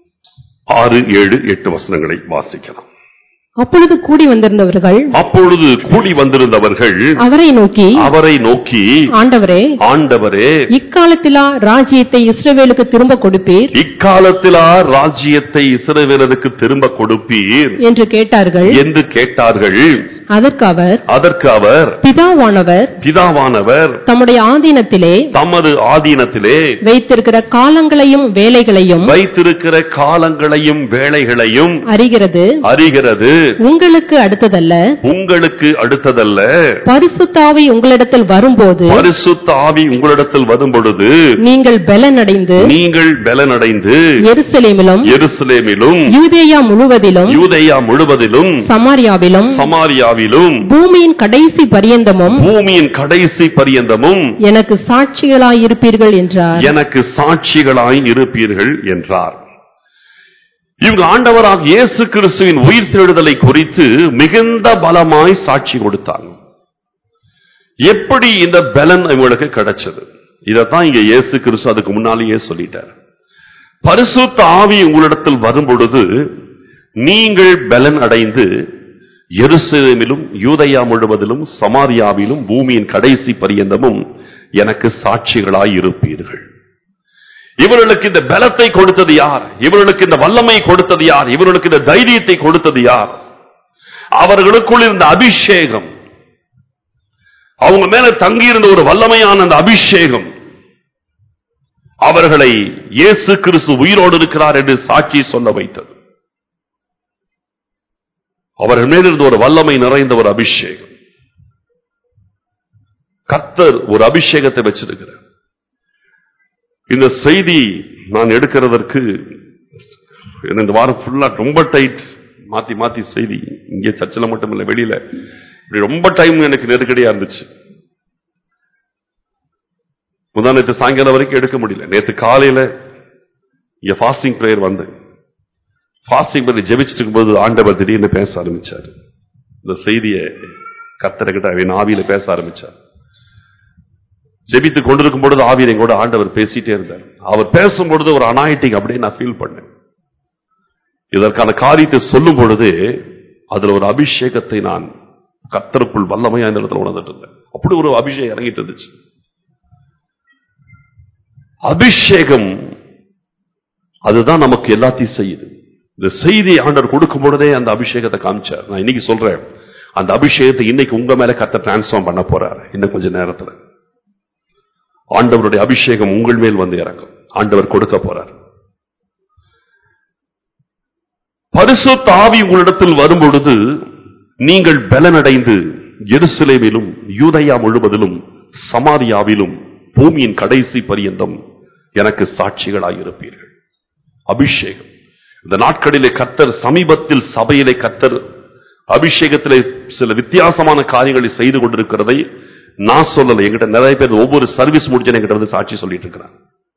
ஆறு ஏழு எட்டு வசனங்களை வாசிக்கலாம் அப்பொழுது கூடி வந்திருந்தவர்கள் அப்பொழுது கூடி வந்திருந்தவர்கள் அவரை நோக்கி அவரை நோக்கி ஆண்டவரே ஆண்டவரே இக்காலத்திலா ராஜ்யத்தை இஸ்ரவேலுக்கு திரும்ப கொடுப்பீர் இக்காலத்திலா ராஜ்யத்தை இஸ்ரவேலருக்கு திரும்ப கொடுப்பீர் என்று கேட்டார்கள் என்று கேட்டார்கள் அதற்கு அவர் அதற்கு அவர் பிதாவானவர் பிதாவானவர் தம்முடைய ஆதீனத்திலே தமது ஆதீனத்திலே வைத்திருக்கிற காலங்களையும் வேலைகளையும் வைத்திருக்கிற காலங்களையும் வேளைகளையும் அறிகிறது அறிகிறது உங்களுக்கு அடுத்ததல்ல உங்களுக்கு அடுத்ததல்ல பரிசுத்தாவி உங்களிடத்தில் வரும்போது பரிசுத்த ஆவி உங்களிடத்தில் வரும் பொழுது நீங்கள் பலனடைந்து நீங்கள் பலனடைந்து எருசலேமிலும் எருசலேமிலும் யூதேயா முழுவதிலும் யூதேயா முழுவதிலும் சமாரியாவிலும் சமாரியாவிலும் பூமியின் கடைசி பரியந்தமும் பூமியின் கடைசி பரியந்தமும் எனக்கு சாட்சிகளாயிருப்பீர்கள் என்றார் எனக்கு சாட்சிகளாய் இருப்பீர்கள் என்றார் இவங்க ஆண்டவராக இயேசு கிறிஸ்துவின் உயிர்த்தெழுதலை குறித்து மிகுந்த பலமாய் சாட்சி கொடுத்தாங்க எப்படி இந்த பலன் இவங்களுக்கு கிடைச்சது இதைத்தான் இங்க இயேசு கிறிஸ்து அதுக்கு முன்னாலேயே சொல்லிட்டார் பரிசுத்த ஆவி உங்களிடத்தில் வரும் பொழுது நீங்கள் பலன் அடைந்து எருசலேமிலும் யூதயா முழுவதிலும் சமாரியாவிலும் பூமியின் கடைசி பரியந்தமும் எனக்கு சாட்சிகளாய் இருப்பீர்கள் இவர்களுக்கு இந்த பலத்தை கொடுத்தது யார் இவர்களுக்கு இந்த வல்லமை கொடுத்தது யார் இவர்களுக்கு இந்த தைரியத்தை கொடுத்தது யார் அவர்களுக்குள் இருந்த அபிஷேகம் அவங்க மேல தங்கியிருந்த ஒரு வல்லமையான அந்த அபிஷேகம் அவர்களை இயேசு கிறிஸ்து உயிரோடு இருக்கிறார் என்று சாட்சி சொல்ல வைத்தது அவர்கள் மேல் இருந்த ஒரு வல்லமை நிறைந்த ஒரு அபிஷேகம் கர்த்தர் ஒரு அபிஷேகத்தை வச்சிருக்கிறார் இந்த செய்தி நான் எடுக்கிறதற்கு எனக்கு இந்த வாரம் ஃபுல்லா ரொம்ப டைட் மாத்தி மாத்தி செய்தி இங்கே சர்ச்சில் மட்டும் இல்லை வெளியில இப்படி ரொம்ப டைம் எனக்கு நெருக்கடியா இருந்துச்சு முந்தா நேற்று சாயங்காலம் வரைக்கும் எடுக்க முடியல நேற்று காலையில இங்க ஃபாஸ்டிங் பிரேயர் வந்தேன் ஃபாஸ்டிங் பண்ணி ஜெபிச்சுட்டு இருக்கும்போது ஆண்டவர் திடீர்னு பேச ஆரம்பிச்சார் இந்த செய்தியை கத்தர்கிட்ட என் ஆவியில பேச ஆரம்பிச்சார் ஜெபித்து கொண்டிருக்கும் பொழுது ஆவியரை கூட ஆண்டவர் பேசிட்டே இருந்தார் அவர் பேசும் பொழுது ஒரு அனாயிட்டிங் அப்படியே நான் ஃபீல் பண்ணேன் இதற்கான காரியத்தை சொல்லும் பொழுது அதுல ஒரு அபிஷேகத்தை நான் கத்தருக்குள் வல்லமையா இந்த இடத்துல உணர்ந்துட்டு இருந்தேன் அப்படி ஒரு அபிஷேகம் இறங்கிட்டு இருந்துச்சு அபிஷேகம் அதுதான் நமக்கு எல்லாத்தையும் செய்யுது இந்த செய்தி ஆண்டவர் கொடுக்கும் பொழுதே அந்த அபிஷேகத்தை காமிச்சார் நான் இன்னைக்கு சொல்றேன் அந்த அபிஷேகத்தை இன்னைக்கு உங்க மேல கத்த டிரான்ஸ்ஃபார்ம் பண்ண போறாரு இன்னும் கொஞ்ச நேரத்துல ஆண்டவருடைய அபிஷேகம் உங்கள் மேல் வந்து இறங்கும் ஆண்டவர் கொடுக்க போறார் பரிசுத்த ஆவி உங்களிடத்தில் வரும் பொழுது நீங்கள் பலனடைந்து எருசலேமிலும் யூதயா முழுவதிலும் சமாரியாவிலும் பூமியின் கடைசி பரியந்தம் எனக்கு சாட்சிகளாய் இருப்பீர்கள் அபிஷேகம் இந்த நாட்களிலே கத்தர் சமீபத்தில் சபையிலே கத்தர் அபிஷேகத்திலே சில வித்தியாசமான காரியங்களை செய்து கொண்டிருக்கிறதை நான் சொல்லல என்கிட்ட நிறைய பேர் ஒவ்வொரு சர்வீஸ் முடிஞ்சு என்கிட்ட வந்து சாட்சி சொல்லிட்டு இருக்கிறாங்க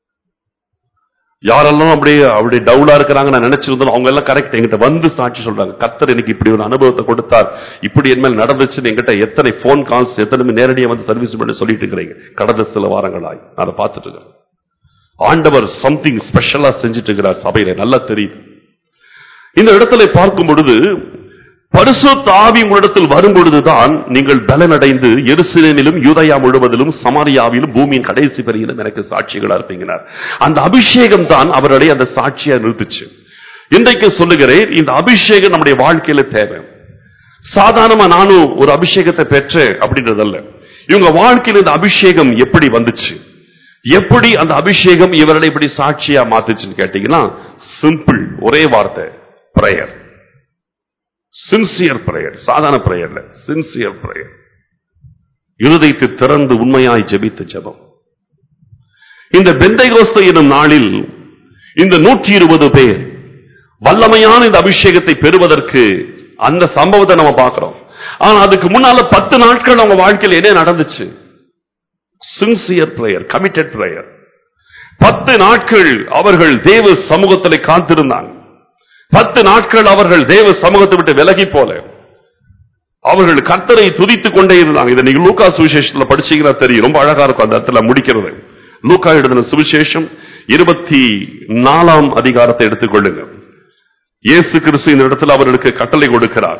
யாரெல்லாம் அப்படியே அப்படியே டவுலா இருக்கிறாங்க நான் நினைச்சிருந்தோம் அவங்க எல்லாம் கரெக்ட் என்கிட்ட வந்து சாட்சி சொல்றாங்க கத்தர் எனக்கு இப்படி ஒரு அனுபவத்தை கொடுத்தார் இப்படி என் மேல் நடந்துச்சுன்னு என்கிட்ட எத்தனை போன் கால்ஸ் எத்தனை நேரடியாக வந்து சர்வீஸ் பண்ணி சொல்லிட்டு இருக்கிறீங்க கடந்த சில வாரங்களாய் நான் அதை பார்த்துட்டு இருக்கிறேன் ஆண்டவர் சம்திங் ஸ்பெஷலா செஞ்சுட்டு இருக்கிறார் சபையில நல்லா தெரியுது இந்த இடத்துல பார்க்கும் பொழுது பரிசுத்த ஆவி உங்களிடத்தில் வரும் பொழுதுதான் நீங்கள் பலனடைந்து எருசலேமிலும் யூதயா முழுவதிலும் சமாரியாவிலும் பூமியின் கடைசி பெரியிலும் எனக்கு சாட்சிகளா இருப்பீங்கனார் அந்த அபிஷேகம் தான் அவருடைய அந்த சாட்சியா நிறுத்துச்சு இன்றைக்கு சொல்லுகிறேன் இந்த அபிஷேகம் நம்முடைய வாழ்க்கையில தேவை சாதாரணமா நானும் ஒரு அபிஷேகத்தை பெற்றேன் அப்படின்றதல்ல இவங்க வாழ்க்கையில இந்த அபிஷேகம் எப்படி வந்துச்சு எப்படி அந்த அபிஷேகம் இவர்களை இப்படி சாட்சியா மாத்துச்சுன்னு கேட்டீங்கன்னா சிம்பிள் ஒரே வார்த்தை பிரேயர் சின்சியர் பிரேயர் சாதாரண பிரேயர்ல சின்சியர் பிரேயர் இருதயத்தை திறந்து உண்மையாய் ஜெபித்த ஜெபம் இந்த பெந்தைகோஸ்து எனும் நாளில் இந்த நூற்றி இருபது பேர் வல்லமையான இந்த அபிஷேகத்தை பெறுவதற்கு அந்த சம்பவத்தை நம்ம பார்க்கிறோம் ஆனா அதுக்கு முன்னால பத்து நாட்கள் அவங்க வாழ்க்கையில் என்ன நடந்துச்சு சின்சியர் பிரேயர் கமிட்டட் பிரேயர் பத்து நாட்கள் அவர்கள் தேவ சமூகத்திலே காத்திருந்தாங்க பத்து நாட்கள் அவர்கள் தேவ சமூகத்தை விட்டு விலகி போல அவர்கள் கர்த்தரை துதித்துக் கொண்டே இருந்தாங்க இதை நீங்க லூக்கா சுவிசேஷத்துல படிச்சீங்கன்னா தெரியும் ரொம்ப அழகா இருக்கும் அந்த இடத்துல முடிக்கிறது லூக்கா எழுதின சுவிசேஷம் இருபத்தி நாலாம் அதிகாரத்தை எடுத்துக்கொள்ளுங்க இயேசு கிறிஸ்து இந்த இடத்துல அவர்களுக்கு கட்டளை கொடுக்கிறார்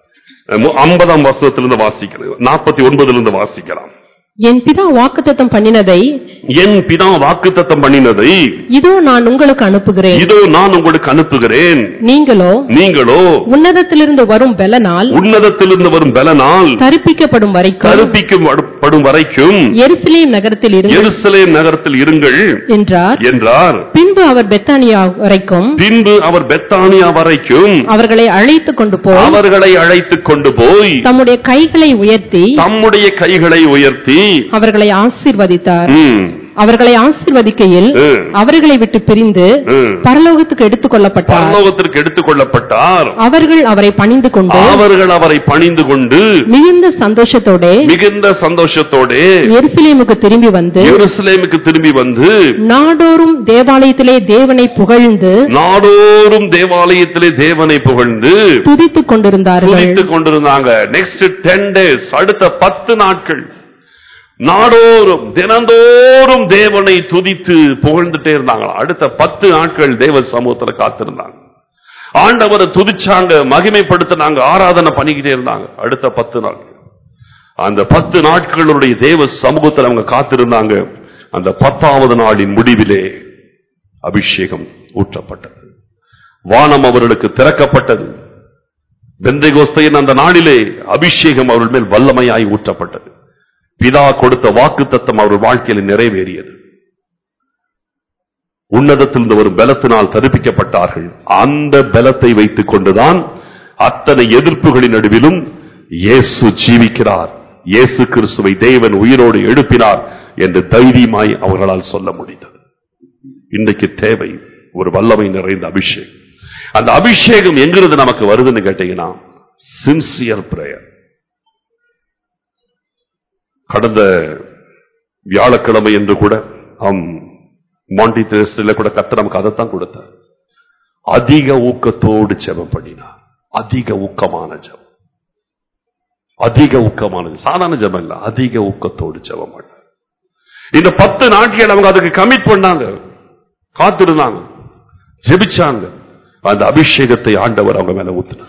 ஐம்பதாம் வசனத்திலிருந்து வாசிக்கிறது நாற்பத்தி ஒன்பதிலிருந்து வாசிக்கலாம் என் பிதா வாக்குத்தத்தம் பண்ணினதை என் பிதா வாக்குத்தத்தம் பண்ணினதை இதோ நான் உங்களுக்கு அனுப்புகிறேன் இதோ நான் உங்களுக்கு அனுப்புகிறேன் நீங்களோ நீங்களோ உன்னதத்திலிருந்து வரும் பெலனால் உன்னதத்திலிருந்து வரும் பலனால் கருப்பிக்கப்படும் வரைக்கும் கருப்பிக்கப்படும் வரைக்கும் எருசலேம் நகரத்தில் இருங்கள் எருசலேம் நகரத்தில் இருங்கள் என்றார் என்றார் பின்பு அவர் பெத்தானியா வரைக்கும் பின்பு அவர் பெத்தானியா வரைக்கும் அவர்களை அழைத்துக் கொண்டு போய் அவர்களை அழைத்துக் கொண்டு போய் தம்முடைய கைகளை உயர்த்தி தம்முடைய கைகளை உயர்த்தி அவர்களை ஆசீர்வதித்தார் ம், அவர்களை ஆசீர்வதிக்கையில் ம், அவர்களை விட்டு பிரிந்து ம். பரலோகத்துக்கு எடுத்துக் கொள்ளப்பட்டார் பரலோகத்திற்கு எடுத்துக் கொள்ளப்பட்டார் அவர்கள் அவரை பணிந்து கொண்டு அவர்கள் அவரை பணிந்து கொண்டு மிகுந்த சந்தோஷத்தோட மிகுந்த சந்தோஷத்தோடு எருசலேமுக்கு திரும்பி வந்து எருசலேமுக்கு திரும்பி வந்து நாடோறும் தேவாலயத்திலே தேவனை புகழ்ந்து நாடோறும் தேவாலயத்திலே தேவனை புகழ்ந்து துதித்துக் கொண்டிருந்தார்கள் துதித்துக் கொண்டிருந்தாங்க நெக்ஸ்ட் டென் டேஸ் அடுத்த பத்து நாட்கள் நாடோறும் தினந்தோறும் தேவனை துதித்து புகழ்ந்துட்டே இருந்தாங்க அடுத்த பத்து நாட்கள் தேவ சமூகத்துல காத்திருந்தாங்க ஆண்டவரை துதிச்சாங்க மகிமைப்படுத்தினாங்க ஆராதனை பண்ணிக்கிட்டே இருந்தாங்க அடுத்த பத்து நாட்கள் அந்த பத்து நாட்களுடைய தேவ சமூகத்தில் அவங்க காத்திருந்தாங்க அந்த பத்தாவது நாளின் முடிவிலே அபிஷேகம் ஊற்றப்பட்டது வானம் அவர்களுக்கு திறக்கப்பட்டது பெந்தைகோஸ்தையின் அந்த நாளிலே அபிஷேகம் அவர்கள் மேல் வல்லமையாய் ஊற்றப்பட்டது பிதா கொடுத்த வாக்கு தத்தம் அவர்கள் வாழ்க்கையில் நிறைவேறியது உன்னதத்திலிருந்து வரும் பலத்தினால் தரிப்பிக்கப்பட்டார்கள் அந்த பலத்தை வைத்துக் கொண்டுதான் அத்தனை எதிர்ப்புகளின் நடுவிலும் இயேசு ஜீவிக்கிறார் இயேசு கிறிஸ்துவை தேவன் உயிரோடு எழுப்பினார் என்று தைரியமாய் அவர்களால் சொல்ல முடிந்தது இன்றைக்கு தேவை ஒரு வல்லமை நிறைந்த அபிஷேகம் அந்த அபிஷேகம் எங்கிருந்து நமக்கு வருதுன்னு கேட்டீங்கன்னா சின்சியர் பிரேயர் கடந்த வியாழக்கிழமை என்று கூட ஆம் மாண்டி தேசத்துல கூட கத்த நமக்கு அதைத்தான் கொடுத்தார் அதிக ஊக்கத்தோடு ஜெபம் பண்ணினார் அதிக ஊக்கமான ஜெபம் அதிக ஊக்கமானது சாதாரண ஜெபம் இல்ல அதிக ஊக்கத்தோடு ஜெபம் பண்ணார் இந்த பத்து நாட்கள் அவங்க அதுக்கு கமிட் பண்ணாங்க காத்திருந்தாங்க ஜெபிச்சாங்க அந்த அபிஷேகத்தை ஆண்டவர் அவங்க மேல ஊத்தினார்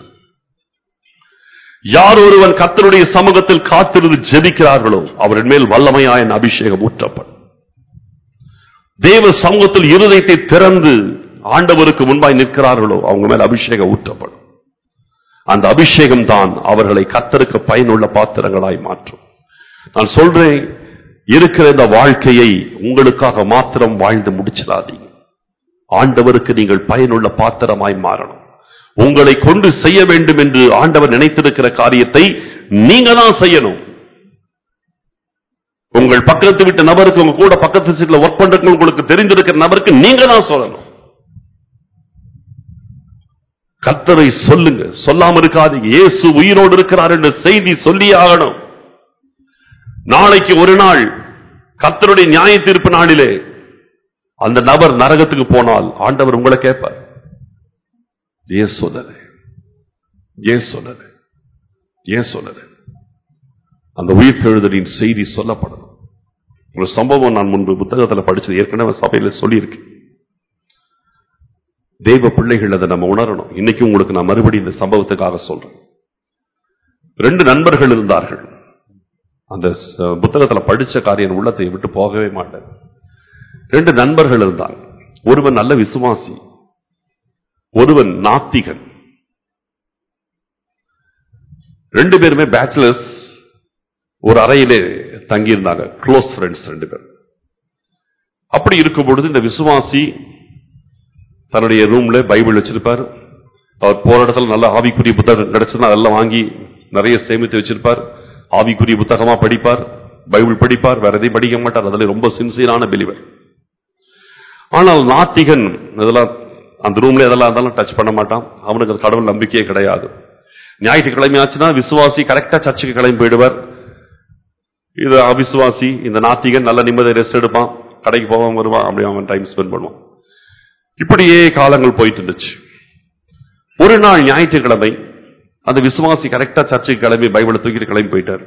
யார் ஒருவன் கர்த்தருடைய சமூகத்தில் காத்திருந்து ஜெபிக்கிறார்களோ அவரின் மேல் வல்லமையாய அபிஷேகம் ஊற்றப்படும் தேவ சமூகத்தில் இருதயத்தை திறந்து ஆண்டவருக்கு முன்பாய் நிற்கிறார்களோ அவங்க மேல் அபிஷேகம் ஊற்றப்படும் அந்த அபிஷேகம் தான் அவர்களை கத்தருக்கு பயனுள்ள பாத்திரங்களாய் மாற்றும் நான் சொல்றேன் இருக்கிற இந்த வாழ்க்கையை உங்களுக்காக மாத்திரம் வாழ்ந்து முடிச்சிடாதீங்க ஆண்டவருக்கு நீங்கள் பயனுள்ள பாத்திரமாய் மாறணும் உங்களை கொண்டு செய்ய வேண்டும் என்று ஆண்டவர் நினைத்திருக்கிற காரியத்தை நீங்க தான் செய்யணும் உங்கள் பக்கத்து வீட்டு நபருக்கு உங்க கூட பக்கத்து சீட்ல ஒர்க் பண்றதுக்கு உங்களுக்கு தெரிஞ்சிருக்கிற நபருக்கு நீங்க தான் சொல்லணும் கர்த்தரை சொல்லுங்க சொல்லாம இருக்காதீங்க இயேசு உயிரோடு இருக்கிறார் என்ற செய்தி சொல்லி ஆகணும் நாளைக்கு ஒரு நாள் கர்த்தருடைய நியாய தீர்ப்பு நாளிலே அந்த நபர் நரகத்துக்கு போனால் ஆண்டவர் உங்களை கேட்பார் ஏன் சொன்னது ஏன் சொன்னது ஏன் சொன்னது அந்த உயிர்த்தெழுதலின் செய்தி சொல்லப்படணும் ஒரு சம்பவம் நான் முன்பு புத்தகத்தில் படிச்சது ஏற்கனவே சபையில சொல்லியிருக்கேன் தெய்வ பிள்ளைகள் அதை நம்ம உணரணும் இன்னைக்கு உங்களுக்கு நான் மறுபடியும் இந்த சம்பவத்துக்காக சொல்றேன் ரெண்டு நண்பர்கள் இருந்தார்கள் அந்த ச- புத்தகத்துல படிச்ச காரியம் உள்ளத்தை விட்டு போகவே மாட்டேன் ரெண்டு நண்பர்கள் இருந்தாங்க ஒருவன் நல்ல விசுவாசி ஒருவன் நாத்திகன் ரெண்டு பேருமே பேச்சுலர்ஸ் ஒரு அறையிலே தங்கியிருந்தாங்க க்ளோஸ் ஃப்ரெண்ட்ஸ் ரெண்டு பேர் அப்படி இருக்கும் பொழுது இந்த விசுவாசி தன்னுடைய ரூம்ல பைபிள் வச்சிருப்பார் அவர் போற இடத்துல நல்ல ஆவிக்குரிய புத்தகம் கிடைச்சதுன்னா அதெல்லாம் வாங்கி நிறைய சேமித்து வச்சிருப்பார் ஆவிக்குரிய புத்தகமா படிப்பார் பைபிள் படிப்பார் வேற எதையும் படிக்க மாட்டார் அதுல ரொம்ப சின்சியரான பிலிவர் ஆனால் நாத்திகன் இதெல்லாம் அந்த ரூம்ல எதெல்லாம் இருந்தாலும் டச் பண்ண மாட்டான் அவனுக்கு அது கடவுள் நம்பிக்கையே கிடையாது ஞாயிற்றுக்கிழமை ஆச்சுன்னா விசுவாசி கரெக்டா சர்ச்சுக்கு கிளம்பி போயிடுவார் இது அவிசுவாசி இந்த நாத்திகன் நல்ல நிம்மதி ரெஸ்ட் எடுப்பான் கடைக்கு போவான் வருவான் அப்படி அவன் டைம் ஸ்பெண்ட் பண்ணுவான் இப்படியே காலங்கள் போயிட்டு இருந்துச்சு ஒரு நாள் ஞாயிற்றுக்கிழமை அந்த விசுவாசி கரெக்டா சர்ச்சுக்கு கிளம்பி பைபிளை தூக்கிட்டு கிளம்பி போயிட்டார்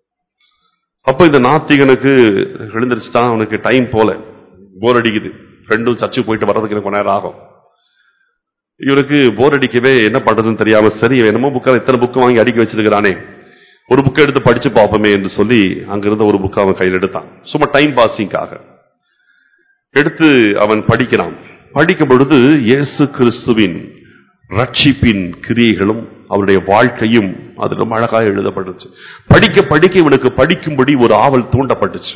அப்ப இந்த நாத்திகனுக்கு எழுந்திருச்சுட்டான் அவனுக்கு டைம் போல போர் அடிக்குது ஃப்ரெண்டும் சர்ச்சுக்கு போயிட்டு வர்றதுக்கு எனக்கு கொஞ்ச நேரம் ஆகும் இவனுக்கு போர் அடிக்கவே என்ன பண்றதுன்னு தெரியாம சரி இவன் என்னமோ புக்கை இத்தனை புக்கு வாங்கி அடுக்கி வச்சிருக்கிறானே ஒரு புக்கை எடுத்து படிச்சு பார்ப்போமே என்று சொல்லி அங்கிருந்த ஒரு புக்கை அவன் கையில் எடுத்தான் சும்மா டைம் பாசிங்காக எடுத்து அவன் படிக்கிறான் படிக்கும் பொழுது இயேசு கிறிஸ்துவின் ரட்சிப்பின் கிரியைகளும் அவருடைய வாழ்க்கையும் அது ரொம்ப அழகாக எழுதப்பட்டுச்சு படிக்க படிக்க இவனுக்கு படிக்கும்படி ஒரு ஆவல் தூண்டப்பட்டுச்சு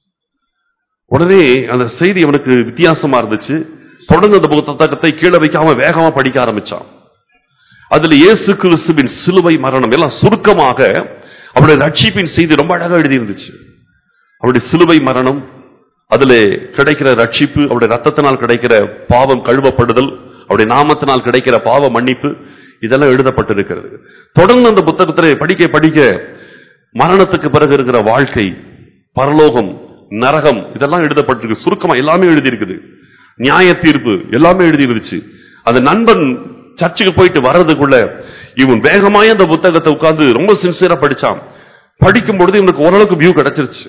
உடனே அந்த செய்தி அவனுக்கு வித்தியாசமா இருந்துச்சு தொடர்ந்து அந்த புத்தகத்தை கீழே வைக்காம வேகமா படிக்க ஆரம்பிச்சான் அதுல இயேசு கிறிஸ்துவின் சிலுவை மரணம் எல்லாம் சுருக்கமாக அவருடைய ரட்சிப்பின் செய்தி ரொம்ப அழகா எழுதி இருந்துச்சு அவருடைய சிலுவை மரணம் அதுல கிடைக்கிற ரட்சிப்பு அவருடைய ரத்தத்தினால் கிடைக்கிற பாவம் கழுவப்படுதல் அவருடைய நாமத்தினால் கிடைக்கிற பாவ மன்னிப்பு இதெல்லாம் எழுதப்பட்டிருக்கிறது தொடர்ந்து அந்த புத்தகத்திலே படிக்க படிக்க மரணத்துக்கு பிறகு இருக்கிற வாழ்க்கை பரலோகம் நரகம் இதெல்லாம் எழுதப்பட்டிருக்கு சுருக்கமா எல்லாமே எழுதி இருக்குது நியாய தீர்ப்பு எல்லாமே எழுதி இருந்துச்சு அந்த நண்பன் சர்ச்சுக்கு போயிட்டு வர்றதுக்குள்ள இவன் வேகமாய் அந்த புத்தகத்தை உட்கார்ந்து ரொம்ப சின்சியரா படிச்சான் படிக்கும் பொழுது இவனுக்கு ஓரளவுக்கு வியூ கிடைச்சிருச்சு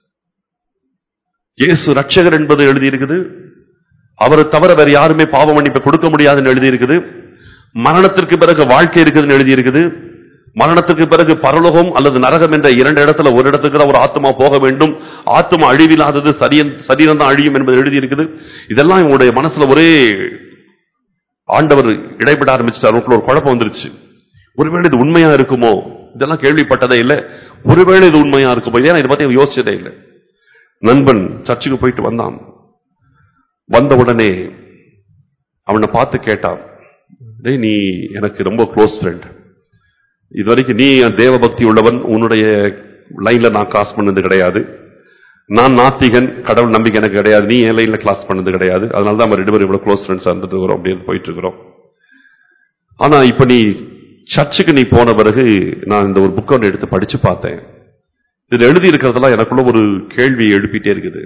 இயேசு ரட்சகர் என்பது எழுதி இருக்குது அவரை தவிர வேற யாருமே பாவ மன்னிப்பை கொடுக்க முடியாதுன்னு எழுதி இருக்குது மரணத்திற்கு பிறகு வாழ்க்கை இருக்குதுன்னு எழுதி இருக்குது மரணத்துக்கு பிறகு பரலோகம் அல்லது நரகம் என்ற இரண்டு இடத்துல ஒரு இடத்துக்கு தான் ஒரு ஆத்மா போக வேண்டும் ஆத்மா அழிவில்லாதது சரியன் சரீரம் தான் அழியும் என்பது எழுதி இருக்குது இதெல்லாம் இவனுடைய மனசுல ஒரே ஆண்டவர் இடைப்பட ஆரம்பிச்சிட்டார் உனக்குள்ள ஒரு குழப்பம் வந்துருச்சு ஒருவேளை இது உண்மையா இருக்குமோ இதெல்லாம் கேள்விப்பட்டதே இல்லை ஒருவேளை இது உண்மையா இருக்குமோ ஏன்னா இதை பத்தி அவன் யோசிச்சதே இல்லை நண்பன் சர்ச்சுக்கு போயிட்டு வந்தான் வந்த உடனே அவனை பார்த்து கேட்டான் டேய் நீ எனக்கு ரொம்ப க்ளோஸ் ஃப்ரெண்ட் இது வரைக்கும் நீ தேவ பக்தி உள்ளவன் உன்னுடைய லைன்ல நான் கிராஸ் பண்ணது கிடையாது நான் நாத்திகன் கடவுள் நம்பிக்கை எனக்கு கிடையாது நீ என் லைன்ல கிளாஸ் பண்ணது கிடையாது அதனால தான் நம்ம ரெண்டு பேரும் இவ்வளவு க்ளோஸ் ஃப்ரெண்ட்ஸ் இருந்துட்டு இருக்கிறோம் அப்படின்னு போயிட்டு இருக்கிறோம் ஆனா இப்ப நீ சர்ச்சுக்கு நீ போன பிறகு நான் இந்த ஒரு புக் ஒன்று எடுத்து படிச்சு பார்த்தேன் இதுல எழுதி இருக்கிறதெல்லாம் எனக்குள்ள ஒரு கேள்வி எழுப்பிட்டே இருக்குது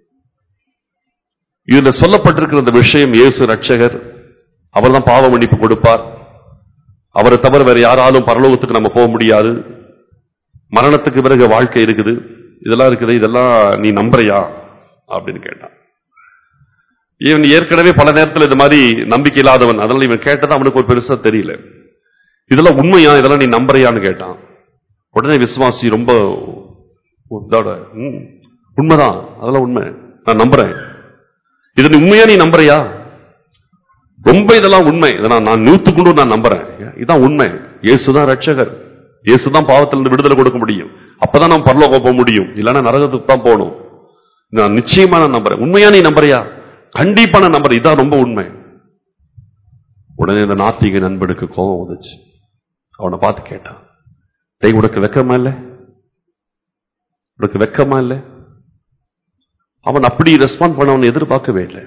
இதுல சொல்லப்பட்டிருக்கிற இந்த விஷயம் இயேசு ரட்சகர் அவர்தான் பாவ மன்னிப்பு கொடுப்பார் அவரை தவிர வேற யாராலும் பரலோகத்துக்கு நம்ம போக முடியாது மரணத்துக்கு பிறகு வாழ்க்கை இருக்குது இதெல்லாம் இருக்குது இதெல்லாம் நீ நம்புறியா அப்படின்னு கேட்டான் இவன் ஏற்கனவே பல நேரத்தில் இந்த மாதிரி நம்பிக்கை இல்லாதவன் அதனால இவன் கேட்டது அவனுக்கு ஒரு பெருசா தெரியல இதெல்லாம் உண்மையா இதெல்லாம் நீ நம்புறியான்னு கேட்டான் உடனே விசுவாசி ரொம்ப இதோட, "ம், உண்மைதான் அதெல்லாம் உண்மை நான் நம்புறேன் இது நீ உண்மையா நீ நம்புறியா ரொம்ப இதெல்லாம் உண்மை இதை நான் நான் நூத்துக்குண்டு நான் நம்புறேன் இதான் உண்மை இயேசுதான் ரட்சகர் இயேசுதான் பாவத்திலிருந்து விடுதலை கொடுக்க முடியும் அப்பதான் நம்ம பரலோகம் போக முடியும் இல்லைன்னா நரகத்துக்கு தான் போகணும் நான் நிச்சயமா நான் நம்புறேன் உண்மையா நீ நம்புறியா கண்டிப்பா நான் நம்புறேன் இதான் ரொம்ப உண்மை உடனே இந்த நாத்திக நண்பனுக்கு கோபம் வந்துச்சு அவனை பார்த்து கேட்டான் டேய் உனக்கு வெக்கமா இல்ல உனக்கு வெக்கமா இல்ல அவன் அப்படி ரெஸ்பாண்ட் பண்ண அவன் எதிர்பார்க்கவே இல்லை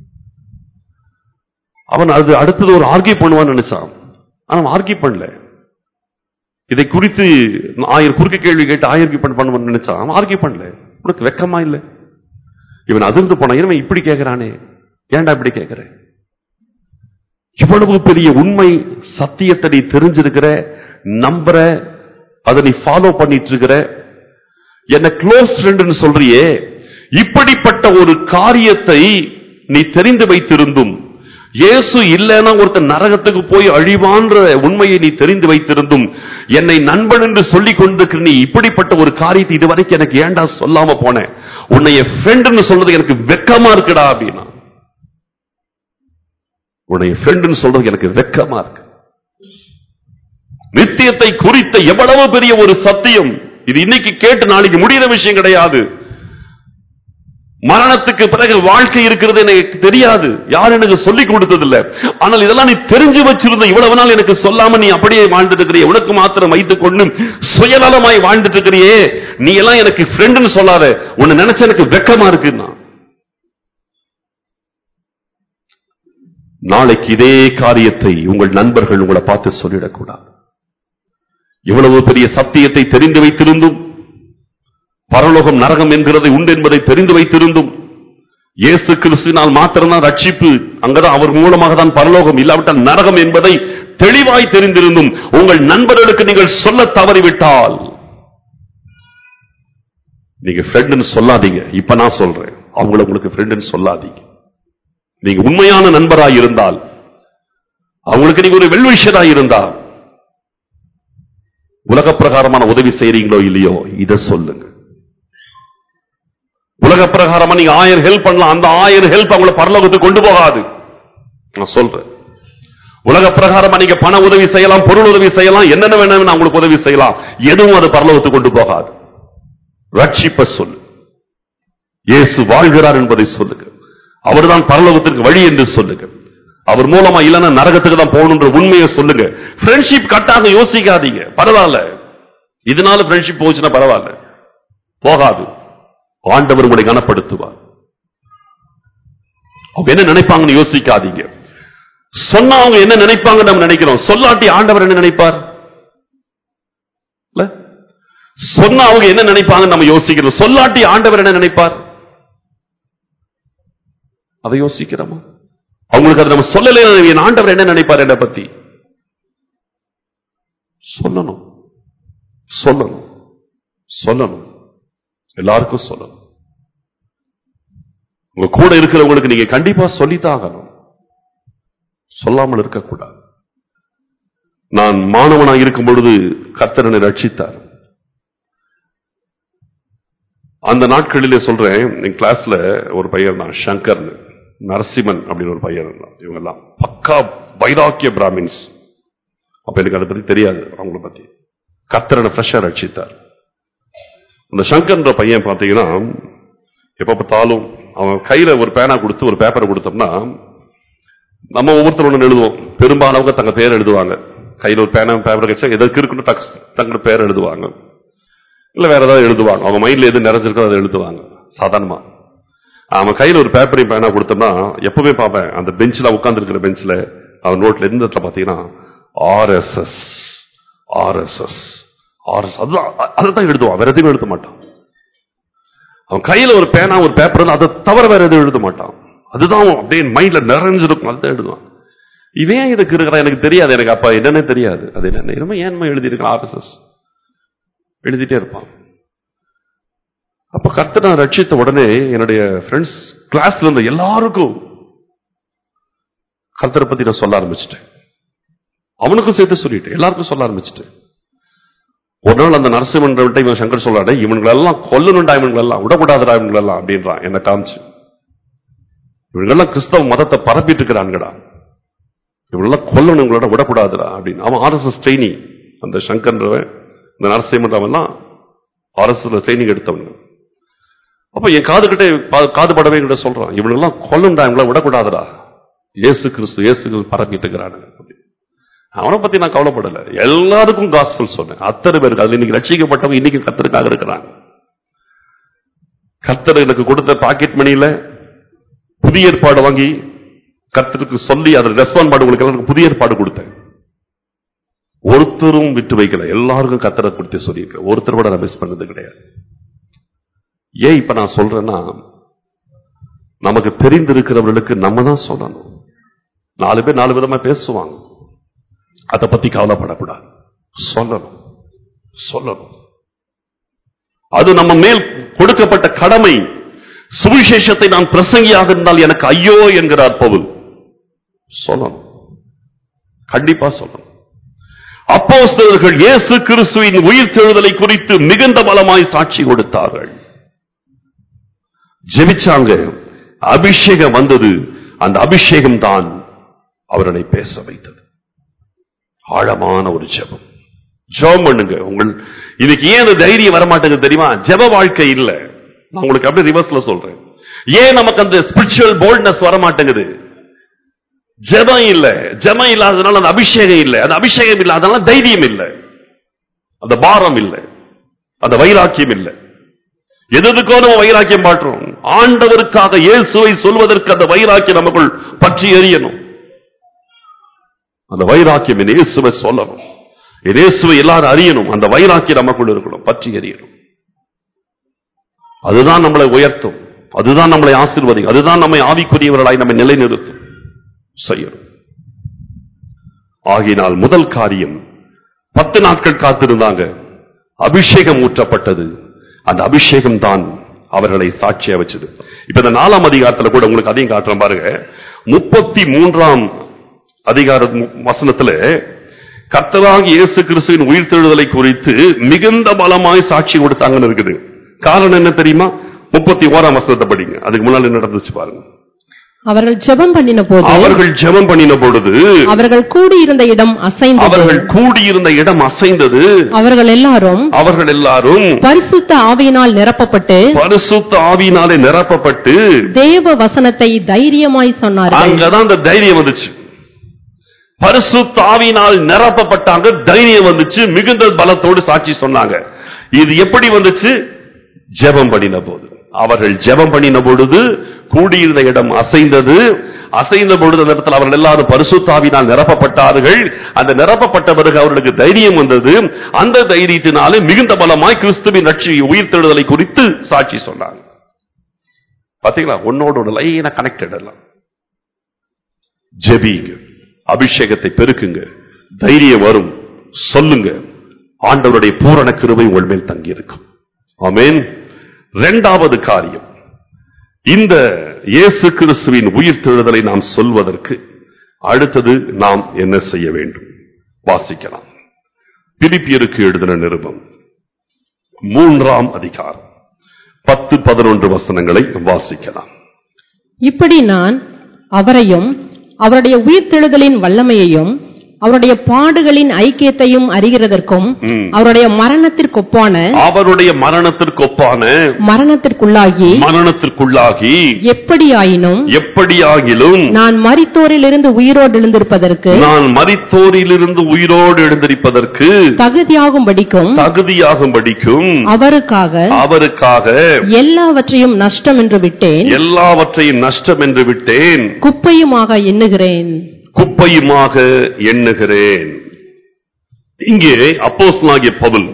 அவன் அது அடுத்தது ஒரு ஆர்கியூ பண்ணுவான்னு நினைச்சான் ஆனா அவன் ஆர்கியூ பண்ணல இதை குறித்து ஆயிரம் குறுக்கு கேள்வி கேட்டு ஆயிரம் பண்ண பண்ணுவான்னு நினைச்சான் அவன் ஆர்கியூ பண்ணல உனக்கு வெக்கமா இல்ல இவன் அதிர்ந்து போனான் இவன் இப்படி கேட்கிறானே ஏன்டா இப்படி கேட்கிற இவ்வளவு பெரிய உண்மை சத்தியத்தை நீ தெரிஞ்சிருக்கிற நம்புற அதை நீ ஃபாலோ பண்ணிட்டு இருக்கிற என்ன க்ளோஸ் ஃப்ரெண்ட்னு சொல்றியே இப்படிப்பட்ட ஒரு காரியத்தை நீ தெரிந்து வைத்திருந்தும் இயேசு இல்லைன்னா ஒருத்தன் நரகத்துக்கு போய் அழிவான்ற உண்மையை நீ தெரிந்து வைத்திருந்தும் என்னை நண்பன் என்று சொல்லிக் கொண்டிருக்கிற நீ இப்படிப்பட்ட ஒரு காரியத்தை இதுவரைக்கும் எனக்கு ஏன்டா சொல்லாம போனேன் உன்னைய ஃப்ரெண்ட்னு சொல்றது எனக்கு வெக்கமா இருக்குடா அப்படின்னா உன்னை ஃப்ரெண்ட்னு சொல்றது எனக்கு வெக்கமா இருக்கு நித்தியத்தை குறித்த எவ்வளவு பெரிய ஒரு சத்தியம் இது இன்னைக்கு கேட்டு நாளைக்கு முடிகிற விஷயம் கிடையாது மரணத்துக்கு பிறகு வாழ்க்கை இருக்கிறது எனக்கு தெரியாது யார் எனக்கு சொல்லிக் கொடுத்ததில்ல ஆனால் இதெல்லாம் நீ தெரிஞ்சு வச்சிருந்த இவ்வளவு நாள் எனக்கு சொல்லாம நீ அப்படியே வாழ்ந்துட்டு இருக்கிறியே உனக்கு மாத்திரம் வைத்துக் கொண்டு சுயநலமாய் வாழ்ந்துட்டு இருக்கிறியே நீ எல்லாம் எனக்கு ஃப்ரெண்டுன்னு சொல்லாத உன்னை நினைச்ச எனக்கு வெக்கமா இருக்குன்னா நாளைக்கு இதே காரியத்தை உங்கள் நண்பர்கள் உங்களை பார்த்து சொல்லிடக்கூடாது இவ்வளவு பெரிய சத்தியத்தை தெரிந்து வைத்திருந்தும் பரலோகம் நரகம் என்கிறதை உண்டு என்பதை தெரிந்து வைத்திருந்தும் இயேசு கிறிஸ்துவினால் மாத்திரம்தான் ரட்சிப்பு அங்கதான் அவர் மூலமாக தான் பரலோகம் இல்லாவிட்டால் நரகம் என்பதை தெளிவாய் தெரிந்திருந்தும் உங்கள் நண்பர்களுக்கு நீங்கள் சொல்ல தவறிவிட்டால் நீங்க ஃப்ரெண்டுன்னு சொல்லாதீங்க இப்ப நான் சொல்றேன் அவங்கள உங்களுக்கு ஃப்ரெண்டுன்னு சொல்லாதீங்க நீங்க உண்மையான நண்பராய் இருந்தால் அவங்களுக்கு நீங்க ஒரு வெல்விஷராய் இருந்தால் உலக பிரகாரமான உதவி செய்றீங்களோ இல்லையோ இதை சொல்லுங்க உலக பிரகாரமா நீங்க ஆயிரம் ஹெல்ப் பண்ணலாம் அந்த ஆயிரம் ஹெல்ப் அவங்கள பரலோகத்துக்கு கொண்டு போகாது நான் சொல்றேன் உலக பிரகாரமா நீங்க பண உதவி செய்யலாம் பொருள் உதவி செய்யலாம் என்னென்ன வேணும் உங்களுக்கு உதவி செய்யலாம் எதுவும் அது பரலோகத்துக்கு கொண்டு போகாது ரட்சிப்ப சொல்லு இயேசு வாழ்கிறார் என்பதை சொல்லுங்க அவர்தான் பரலோகத்திற்கு வழி என்று சொல்லுங்க அவர் மூலமா இல்லைன்னா நரகத்துக்கு தான் போகணுன்ற உண்மையை சொல்லுங்க ஃப்ரெண்ட்ஷிப் கட்டாக யோசிக்காதீங்க பரவாயில்ல இதனால ஃப்ரெண்ட்ஷிப் போச்சுன்னா பரவாயில்ல போகாது ஆண்டவர் உங்களை கனப்படுத்துவார் அவங்க என்ன நினைப்பாங்கன்னு யோசிக்காதீங்க சொன்னா அவங்க என்ன நினைப்பாங்க நம்ம நினைக்கிறோம் சொல்லாட்டி ஆண்டவர் என்ன நினைப்பார் இல்ல? சொன்னா அவங்க என்ன நினைப்பாங்க நம்ம யோசிக்கிறோம் சொல்லாட்டி ஆண்டவர் என்ன நினைப்பார் அதை யோசிக்கிறோமா அவங்களுக்கு அதை நம்ம சொல்லலைன்னா என் ஆண்டவர் என்ன நினைப்பார் என்னை பத்தி சொல்லணும் சொல்லணும் சொல்லணும் எல்லாருக்கும் சொல்லணும் உங்க கூட இருக்கிறவங்களுக்கு நீங்க கண்டிப்பா சொல்லித்தான் ஆகணும் சொல்லாமல் இருக்கக்கூடாது நான் மாணவனாக இருக்கும் பொழுது கர்த்தர் என்னை ரட்சித்தார் அந்த நாட்களிலே சொல்றேன் என் கிளாஸ்ல ஒரு பையன் தான் சங்கர் நரசிம்மன் அப்படின்னு ஒரு பையன் இருந்தான் இவங்க எல்லாம் பக்கா வைராக்கிய பிராமின்ஸ் அப்ப எனக்கு அதை பத்தி தெரியாது அவங்கள பத்தி கர்த்தரனை ஃப்ரெஷ்ஷா ரட்சித்தார் அந்த சங்கர்ன்ற பையன் பார்த்தீங்கன்னா எப்ப பார்த்தாலும் அவன் கையில ஒரு பேனா கொடுத்து ஒரு பேப்பரை கொடுத்தோம்னா நம்ம ஒவ்வொருத்தர் ஒன்று எழுதுவோம் பெரும்பாலவங்க தங்க பேர் எழுதுவாங்க கையில் ஒரு பேனா பேப்பர் வச்சா எதற்கு இருக்குன்னு டக்ஸ் தங்களோட பேர் எழுதுவாங்க இல்ல வேற ஏதாவது எழுதுவாங்க அவங்க மைண்ட்ல எது நிறைஞ்சிருக்கோ அதை எழுதுவாங்க சாதாரணமா அவன் கையில ஒரு பேப்பரையும் பேனா கொடுத்தோம்னா எப்பவுமே பார்ப்பேன் அந்த பெஞ்சில் உட்கார்ந்துருக்கிற பெஞ்சில் அவன் நோட்ல எந்த இடத்துல பார்த்தீங்கன்னா ஆர்எஸ்எஸ் ஆர்எஸ்எஸ் ஆர்எஸ் அதுதான் அதை தான் எழுதுவான் வேற எதுவும் எழுத மாட்டான் அவன் கையில ஒரு பேனா ஒரு பேப்பர் அதை தவிர வேற எதுவும் எழுத மாட்டான் அதுதான் அவன் அப்படியே மைண்ட்ல நிறைஞ்சிருக்கும் அதுதான் எழுதுவான் இவன் ஏன் இதுக்கு இருக்கிறா எனக்கு தெரியாது எனக்கு அப்ப என்னன்னே தெரியாது அது என்ன என்னமோ ஏன்மா எழுதியிருக்கான் ஆர்எஸ்எஸ் எழுதிட்டே இருப்பான் அப்ப கர்த்தனை ரட்சித்த உடனே என்னுடைய ஃப்ரெண்ட்ஸ் கிளாஸ்ல இருந்த எல்லாருக்கும் கர்த்தரை பத்தி நான் சொல்ல ஆரம்பிச்சிட்டேன் அவனுக்கும் சேர்த்து சொல்லிட்டேன் எல்லாருக்கும் சொல்ல ஆரம்பிச்சிட்டேன் ஒரு நாள் அந்த நரசிம்மன் இவன் சங்கர் சொல்றாடே இவங்களெல்லாம் கொல்லணும்டா இவங்களெல்லாம் விடக்கூடாதுடா இவங்களெல்லாம் அப்படின்றான் என்ன காமிச்சு இவங்களெல்லாம் கிறிஸ்தவ மதத்தை பரப்பிட்டு இருக்கிறான்கடா இவங்களெல்லாம் கொல்லணும் இவங்களோட விடக்கூடாதுடா அப்படின்னு அவன் ஆர்எஸ்எஸ் ட்ரைனிங் அந்த சங்கர்ன்றவன் இந்த நரசிம்மன் அவன்லாம் ஆர்எஸ்எஸ் ட்ரைனிங் எடுத்தவங்க அப்ப என் காது கிட்டே காது படவே கிட்ட சொல்றான் இவங்களெல்லாம் கொல்லுண்டா இவங்கள விடக்கூடாதுடா இயேசு கிறிஸ்து இயேசு கிறிஸ்து பரப்பிட்டு இருக்கிறானுங்க அவனை பத்தி நான் கவலைப்படல எல்லாருக்கும் காஸ்பல் சொன்னேன் அத்தனை பேருக்கு அதுல இன்னைக்கு ரட்சிக்கப்பட்டவங்க இன்னைக்கு கத்தருக்காக இருக்கிறாங்க கர்த்தர் எனக்கு கொடுத்த பாக்கெட் மணியில புதிய ஏற்பாடு வாங்கி கர்த்தருக்கு சொல்லி அதில் ரெஸ்பாண்ட் பாடு உங்களுக்கு எல்லாருக்கும் புதிய ஏற்பாடு கொடுத்தேன் ஒருத்தரும் விட்டு வைக்கல எல்லாருக்கும் கத்தரை கொடுத்து சொல்லியிருக்கேன் ஒருத்தர் கூட நான் மிஸ் பண்ணது கிடையாது ஏன் இப்ப நான் சொல்றேன்னா நமக்கு தெரிந்திருக்கிறவர்களுக்கு நம்ம தான் சொல்லணும் நாலு பேர் நாலு விதமா பேசுவாங்க அதை பத்தி கவலைப்படக்கூடாது சொல்லணும் சொல்லணும் அது நம்ம மேல் கொடுக்கப்பட்ட கடமை சுவிசேஷத்தை நான் பிரசங்கியாக இருந்தால் எனக்கு ஐயோ என்கிறார் பவுல் சொல்லணும் கண்டிப்பா சொல்லணும் அப்போஸ்தலர்கள் இயேசு கிறிஸ்துவின் உயிர்த்தெழுதலை குறித்து மிகுந்த பலமாய் சாட்சி கொடுத்தார்கள் ஜெபிச்சாங்க அபிஷேகம் வந்தது அந்த அபிஷேகம் தான் அவர்களை பேச வைத்தது ஆழமான ஒரு ஜெபம் ஜெபம் பண்ணுங்க உங்கள் இதுக்கு ஏன் அந்த தைரியம் வரமாட்டேங்குது தெரியுமா ஜெப வாழ்க்கை இல்ல நான் உங்களுக்கு அப்படியே ரிவர்ஸ்ல சொல்றேன் ஏன் நமக்கு அந்த ஸ்பிரிச்சுவல் போல்ட்னஸ் வரமாட்டேங்குது ஜெபம் இல்ல ஜெபம் இல்லாததுனால அந்த அபிஷேகம் இல்ல அந்த அபிஷேகம் இல்லாதனால தைரியம் இல்ல அந்த பாரம் இல்ல அந்த வைராக்கியம் இல்ல எதுக்கோ நம்ம வைராக்கியம் பாட்டுறோம் ஆண்டவருக்காக இயேசுவை சொல்வதற்கு அந்த வைராக்கியம் நமக்குள் பற்றி எறியணும் அந்த வைராக்கியம் என் இயேசுவை சொல்லணும் என் இயேசுவை எல்லாரும் அறியணும் அந்த வைராக்கியம் நமக்குள் இருக்கணும் பற்றி எறியணும் அதுதான் நம்மளை உயர்த்தும் அதுதான் நம்மளை ஆசீர்வதிக்கும் அதுதான் நம்மை ஆவிக்குரியவர்களாய் நம்மை நிலைநிறுத்தும் செய்யணும் ஆகினால் முதல் காரியம் பத்து நாட்கள் காத்திருந்தாங்க அபிஷேகம் ஊற்றப்பட்டது அந்த அபிஷேகம் தான் அவர்களை சாட்சியா வச்சது இப்ப இந்த நாலாம் அதிகாரத்துல கூட உங்களுக்கு அதையும் காட்டுறேன் பாருங்க முப்பத்தி மூன்றாம் அதிகார மு- வசனத்துல கர்த்தராகி இயேசு கிறிஸ்துவின் உயிர்த்தெழுதலை குறித்து மிகுந்த பலமாய் சாட்சி கொடுத்தாங்கன்னு இருக்குது காரணம் என்ன தெரியுமா முப்பத்தி ஓராம் வசனத்தை படிங்க அதுக்கு முன்னாடி என்ன நடந்துச்சு பாருங்க அவர்கள் ஜெபம் பண்ணின போது அவர்கள் ஜெபம் பண்ணின பொழுது அவர்கள் கூடியிருந்த இடம் அசைந்தது அவர்கள் கூடியிருந்த இடம் அசைந்தது அவர்கள் எல்லாரும் அவர்கள் எல்லாரும் பரிசுத்த ஆவியினால் நிரப்பப்பட்டு பரிசுத்த ஆவியினாலே நிரப்பப்பட்டு தேவ வசனத்தை தைரியமாய் சொன்னார்கள் அங்கதான் அந்த தைரியம் வந்துச்சு பரிசுத்த ஆவியினால் நிரப்பப்பட்டாங்க தைரியம் வந்துச்சு மிகுந்த பலத்தோடு சாட்சி சொன்னாங்க இது எப்படி வந்துச்சு ஜெபம் பண்ணின போது அவர்கள் ஜெபம் பண்ணின பொழுது கூடியிருந்த இடம் அசைந்தது அசைந்த பொழுது அந்த இடத்துல அவர்கள் எல்லாரும் பரிசுத்தாவினால் நிரப்பப்பட்டார்கள் அந்த நிரப்பப்பட்ட பிறகு அவர்களுக்கு தைரியம் வந்தது அந்த தைரியத்தினாலே மிகுந்த பலமாய் கிறிஸ்துவின் நட்சி உயிர்த்தெழுதலை குறித்து சாட்சி சொன்னாங்க பாத்தீங்களா ஒன்னோட ஒரு லைனா கனெக்டட் எல்லாம் ஜெபிங்க அபிஷேகத்தை பெருக்குங்க தைரியம் வரும் சொல்லுங்க ஆண்டவருடைய பூரண கிருபை உங்கள் மேல் தங்கி இருக்கும் ஆமென் இரண்டாவது காரியம் இந்த இயேசு கிறிஸ்துவின் உயிர்த்தெழுதலை நாம் சொல்வதற்கு அடுத்தது நாம் என்ன செய்ய வேண்டும் வாசிக்கலாம் பிலிப்பியருக்கு எழுதின நிருபம் மூன்றாம் அதிகாரம் பத்து பதினொன்று வசனங்களை வாசிக்கலாம் இப்படி நான் அவரையும் அவருடைய உயிர்த்தெழுதலின் வல்லமையையும் அவருடைய பாடுகளின் ஐக்கியத்தையும் அறிகிறதற்கும் ம். அவருடைய மரணத்திற்கொப்பான அவருடைய மரணத்திற்கு ஒப்பான மரணத்திற்குள்ளாகி மரணத்திற்குள்ளாகி எப்படியாயினும் எப்படியாகிலும் நான் மரித்தோரிலிருந்து உயிரோடு எழுந்திருப்பதற்கு நான் மரித்தோரிலிருந்து உயிரோடு எழுந்திருப்பதற்கு தகுதியாகும்படிக்கும் தகுதியாகும்படிக்கும் அவருக்காக அவருக்காக எல்லாவற்றையும் நஷ்டம் என்று விட்டேன் எல்லாவற்றையும் நஷ்டம் என்று விட்டேன் குப்பையுமாக எண்ணுகிறேன் குப்பையுமாக எண்ணுகிறேன் இங்கே அப்போஸ்தலனாகிய பவுல்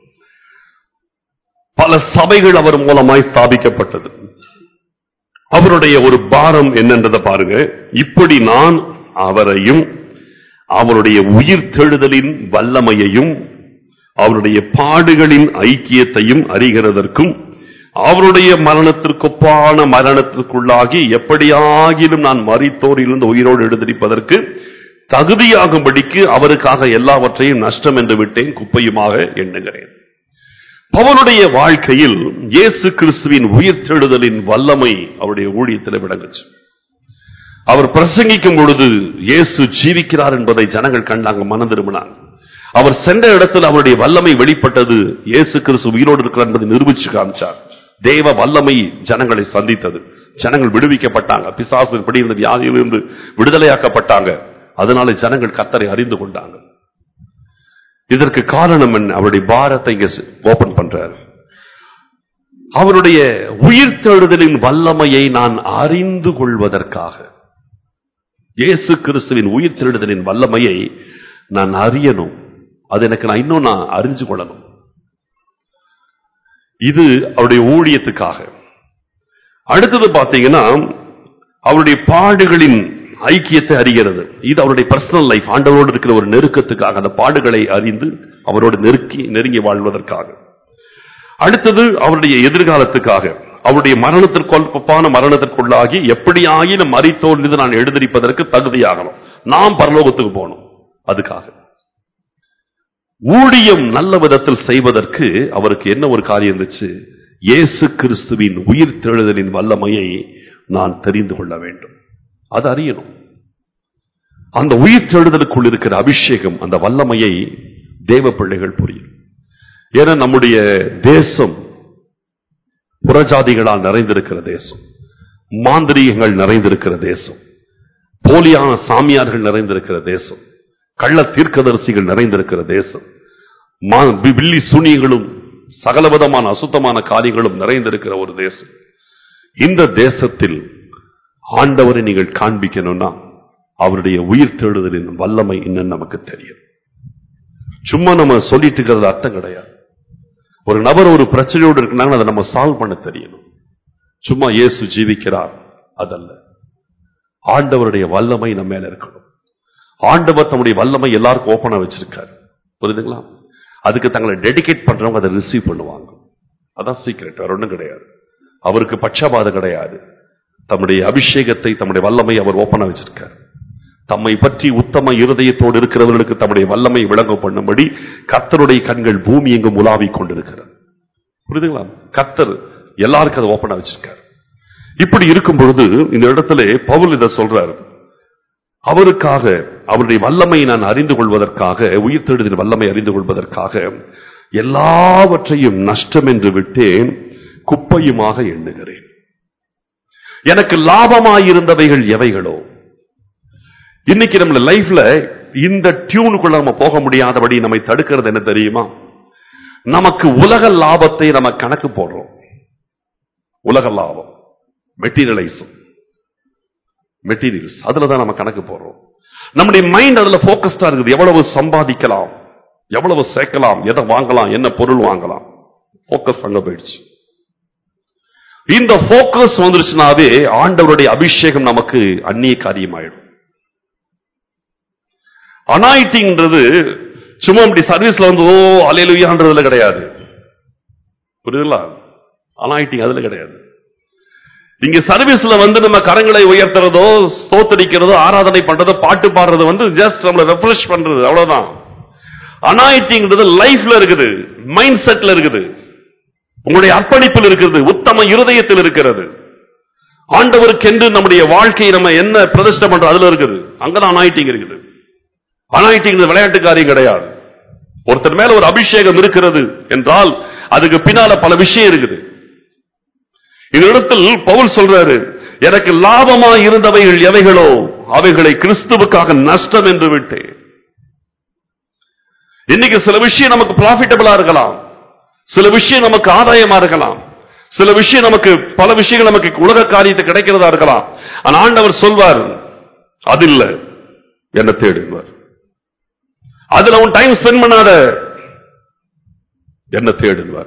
பல சபைகள் அவர் மூலமாய் ஸ்தாபிக்கப்பட்டது அவருடைய ஒரு பாரம் என்னன்றதை பாருங்க இப்படி நான் அவரையும் அவருடைய உயிர்த்தெழுதலின் வல்லமையையும் அவருடைய பாடுகளின் ஐக்கியத்தையும் அறிகிறதற்கும் அவருடைய மரணத்திற்கொப்பான மரணத்திற்குள்ளாகி எப்படியாகிலும் நான் மரித்தோரிலிருந்து உயிரோடு எழுந்திருப்பதற்கு தகுதியாகும்படிக்கு அவருக்காக எல்லாவற்றையும் நஷ்டம் என்று விட்டேன் குப்பையுமாக எண்ணுகிறேன் பவுலுடைய வாழ்க்கையில் இயேசு கிறிஸ்துவின் உயிர்த்தெழுதலின் வல்லமை அவருடைய ஊழியத்தில் விளங்குச்சு அவர் பிரசங்கிக்கும் பொழுது இயேசு ஜீவிக்கிறார் என்பதை ஜனங்கள் கண்டாங்க மனம் திரும்பினாங்க அவர் சென்ற இடத்தில் அவருடைய வல்லமை வெளிப்பட்டது இயேசு கிறிஸ்து உயிரோடு இருக்கிறார் என்பதை நிரூபிச்சு காமிச்சார் தேவ வல்லமை ஜனங்களை சந்தித்தது ஜனங்கள் விடுவிக்கப்பட்டாங்க பிசாசு பிடிந்த வியாதியிலிருந்து விடுதலையாக்கப்பட்டாங்க அதனால ஜனங்கள் கத்தரை அறிந்து கொண்டாங்க இதற்கு காரணம் என்ன அவருடைய பாரத்தை இங்க ஓபன் பண்றாரு அவருடைய உயிர்த்தெழுதலின் வல்லமையை நான் அறிந்து கொள்வதற்காக இயேசு கிறிஸ்துவின் உயிர்த்தெழுதலின் வல்லமையை நான் அறியணும் அது எனக்கு நான் இன்னும் நான் அறிஞ்சு கொள்ளணும் இது அவருடைய ஊழியத்துக்காக அடுத்தது பாத்தீங்கன்னா அவருடைய பாடுகளின் ஐக்கியத்தை அறிகிறது இது அவருடைய பர்சனல் லைஃப் ஆண்டவரோடு இருக்கிற ஒரு நெருக்கத்துக்காக அந்த பாடுகளை அறிந்து அவரோடு நெருக்கி நெருங்கி வாழ்வதற்காக அடுத்தது அவருடைய எதிர்காலத்துக்காக அவருடைய மரணத்திற்கொப்பான மரணத்திற்குள்ளாகி எப்படியாயினும் மறித்தோர் மீது நான் எழுந்திருப்பதற்கு தகுதியாகணும் நாம் பரலோகத்துக்கு போகணும் அதுக்காக ஊழியம் நல்ல விதத்தில் செய்வதற்கு அவருக்கு என்ன ஒரு காரியம் இருந்துச்சு இயேசு கிறிஸ்துவின் உயிர் தெழுதலின் வல்லமையை நான் தெரிந்து கொள்ள வேண்டும் அது அறியணும் அந்த உயிர் தெழுதலுக்குள் இருக்கிற அபிஷேகம் அந்த வல்லமையை தேவ பிள்ளைகள் புரியும் ஏன்னா நம்முடைய தேசம் புறஜாதிகளால் நிறைந்திருக்கிற தேசம் மாந்திரீகங்கள் நிறைந்திருக்கிற தேசம் போலியான சாமியார்கள் நிறைந்திருக்கிற தேசம் கள்ள தீர்க்கதரிசிகள் நிறைந்திருக்கிற தேசம் மா- வி- வில்லி சூனியங்களும் சகலவிதமான அசுத்தமான காரியங்களும் நிறைந்திருக்கிற ஒரு தேசம் இந்த தேசத்தில் ஆண்டவரை நீங்கள் காண்பிக்கணும்னா அவருடைய உயிர் தேடுதலின் வல்லமை என்னன்னு நமக்கு தெரியும் சும்மா நம்ம சொல்லிட்டு இருக்கிறது அர்த்தம் கிடையாது ஒரு நபர் ஒரு பிரச்சனையோடு இருக்குனாங்க அதை நம்ம சால்வ் பண்ண தெரியணும் சும்மா இயேசு ஜீவிக்கிறார் அதல்ல ஆண்டவருடைய வல்லமை நம்ம மேல இருக்கணும் ஆண்டவர் தம்முடைய வல்லமை எல்லாருக்கும் ஓப்பனா வச்சிருக்காரு புரியுதுங்களா அதுக்கு தங்களை டெடிகேட் பண்றவங்க அதை ரிசீவ் பண்ணுவாங்க அதான் சீக்கிரட் வேற ஒண்ணும் கிடையாது அவருக்கு பட்சபாதம் கிடையாது தம்முடைய அபிஷேகத்தை தம்முடைய வல்லமை அவர் ஓப்பனா வச்சிருக்கார் தம்மை பற்றி உத்தம இருதயத்தோடு இருக்கிறவர்களுக்கு தம்முடைய வல்லமை விளங்க பண்ணும்படி கர்த்தருடைய கண்கள் பூமி எங்கும் உலாவிக் கொண்டிருக்கிறது புரியுதுங்களா கர்த்தர் எல்லாருக்கும் அதை ஓப்பனா வச்சிருக்கார் இப்படி இருக்கும் பொழுது இந்த இடத்துல பவுல் இதை சொல்றாரு அவருக்காக அவருடைய வல்லமையை நான் அறிந்து கொள்வதற்காக உயிர்த்தெழுதின் வல்லமை அறிந்து கொள்வதற்காக எல்லாவற்றையும் நஷ்டம் என்று விட்டேன் குப்பையுமாக எண்ணுகிறேன் எனக்கு லாபமாயிருந்தவைகள் எவைகளோ இன்னைக்கு நம்ம லைஃப்ல இந்த டியூனுக்குள்ள நம்ம போக முடியாதபடி நம்மை தடுக்கிறது என்ன தெரியுமா நமக்கு உலக லாபத்தை நம்ம கணக்கு போடுறோம் உலக லாபம் மெட்டீரியலைஸும் மெட்டீரியல்ஸ் அதுல தான் நம்ம கணக்கு போடுறோம் நம்முடைய மைண்ட் அதுல போக்கஸ்டா இருக்குது எவ்வளவு சம்பாதிக்கலாம் எவ்வளவு சேர்க்கலாம் எதை வாங்கலாம் என்ன பொருள் வாங்கலாம் போக்கஸ் அங்க போயிடுச்சு இந்த போக்கஸ் வந்துருச்சுனாவே ஆண்டவருடைய அபிஷேகம் நமக்கு அந்நிய காரியமாயிடும் அனாயிட்டிங்கிறது சும்மா இப்படி சர்வீஸ்ல வந்து ஓ அலையலுயான்றதுல கிடையாது புரியுதுங்களா அனாயிட்டிங் அதுல கிடையாது இங்க சர்வீஸ்ல வந்து நம்ம கரங்களை உயர்த்துறதோ ஸ்தோத்தரிக்கிறதோ ஆராதனை பண்றதோ பாட்டு பாடுறது வந்து ஜஸ்ட் நம்மளை ரெஃப்ரெஷ் பண்றது அவ்வளவுதான் அனாயிட்டிங்கிறது லைஃப்ல இருக்குது மைண்ட் செட்ல இருக்குது உங்களுடைய அர்ப்பணிப்பில் இருக்கிறது உத்தம இருதயத்தில் இருக்கிறது ஆண்டவருக்கென்று நம்முடைய வாழ்க்கையை நம்ம என்ன பிரதிஷ்டை பண்றோம் அதுல இருக்குது அங்கதான் அனாயிட்டிங் இருக்குது அனாயிட்டிங் விளையாட்டு காரியம் கிடையாது ஒருத்தர் மேல ஒரு அபிஷேகம் இருக்கிறது என்றால் அதுக்கு பின்னால பல விஷயம் இருக்குது இந்த இடத்தில் பவுல் சொல்றாரு எனக்கு லாபமா இருந்தவைகள் எவைகளோ அவைகளை கிறிஸ்துவுக்காக நஷ்டம் என்று விட்டேன் இன்னைக்கு சில விஷயம் நமக்கு ப்ராஃபிட்டபிளா இருக்கலாம் சில விஷயம் நமக்கு ஆதாயமா இருக்கலாம் சில விஷயம் நமக்கு பல விஷயங்கள் நமக்கு உலக காரியத்தை கிடைக்கிறதா இருக்கலாம் ஆனா ஆண்டவர் சொல்வார் அது இல்ல என்ன தேடுவார் அதுல உன் டைம் ஸ்பெண்ட் பண்ணாத என்ன தேடுவார்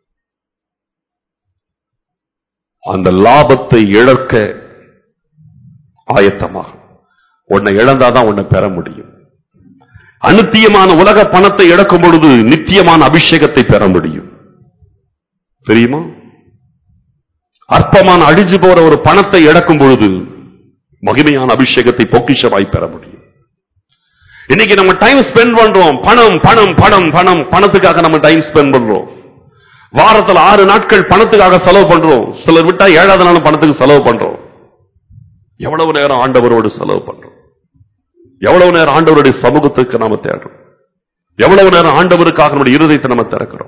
அந்த லாபத்தை இழக்க ஆயத்தமாக உன்னை இழந்தாதான் உன்னை பெற முடியும் அநித்தியமான உலக பணத்தை இழக்கும் பொழுது நித்தியமான அபிஷேகத்தை பெற முடியும் தெரியுமா அற்பமான அழிஞ்சு போற ஒரு பணத்தை இழக்கும் பொழுது மகிமையான அபிஷேகத்தை பொக்கிஷமாய் பெற முடியும் இன்னைக்கு நம்ம டைம் ஸ்பெண்ட் பண்றோம் பணம் பணம் பணம் பணம் பணத்துக்காக நம்ம டைம் ஸ்பெண்ட் பண்றோம் வாரத்துல ஆறு நாட்கள் பணத்துக்காக செலவு பண்றோம் சிலர் விட்டா ஏழாவது நாளும் பணத்துக்கு செலவு பண்றோம் எவ்வளவு நேரம் ஆண்டவரோடு செலவு பண்றோம் எவ்வளவு நேரம் ஆண்டவருடைய சமூகத்துக்கு நாம தேடுறோம் எவ்வளவு நேரம் ஆண்டவருக்காக நம்முடைய இருதயத்தை நம்ம திறக்கிறோம்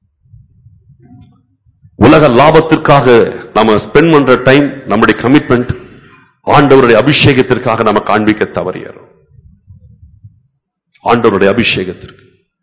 உலக லாபத்திற்காக நாம ஸ்பெண்ட் பண்ற டைம் நம்முடைய கமிட்மெண்ட் ஆண்டவருடைய அபிஷேகத்திற்காக நாம காண்பிக்க தவறியறோம் ஆண்டவருடைய அபிஷேகத்திற்கு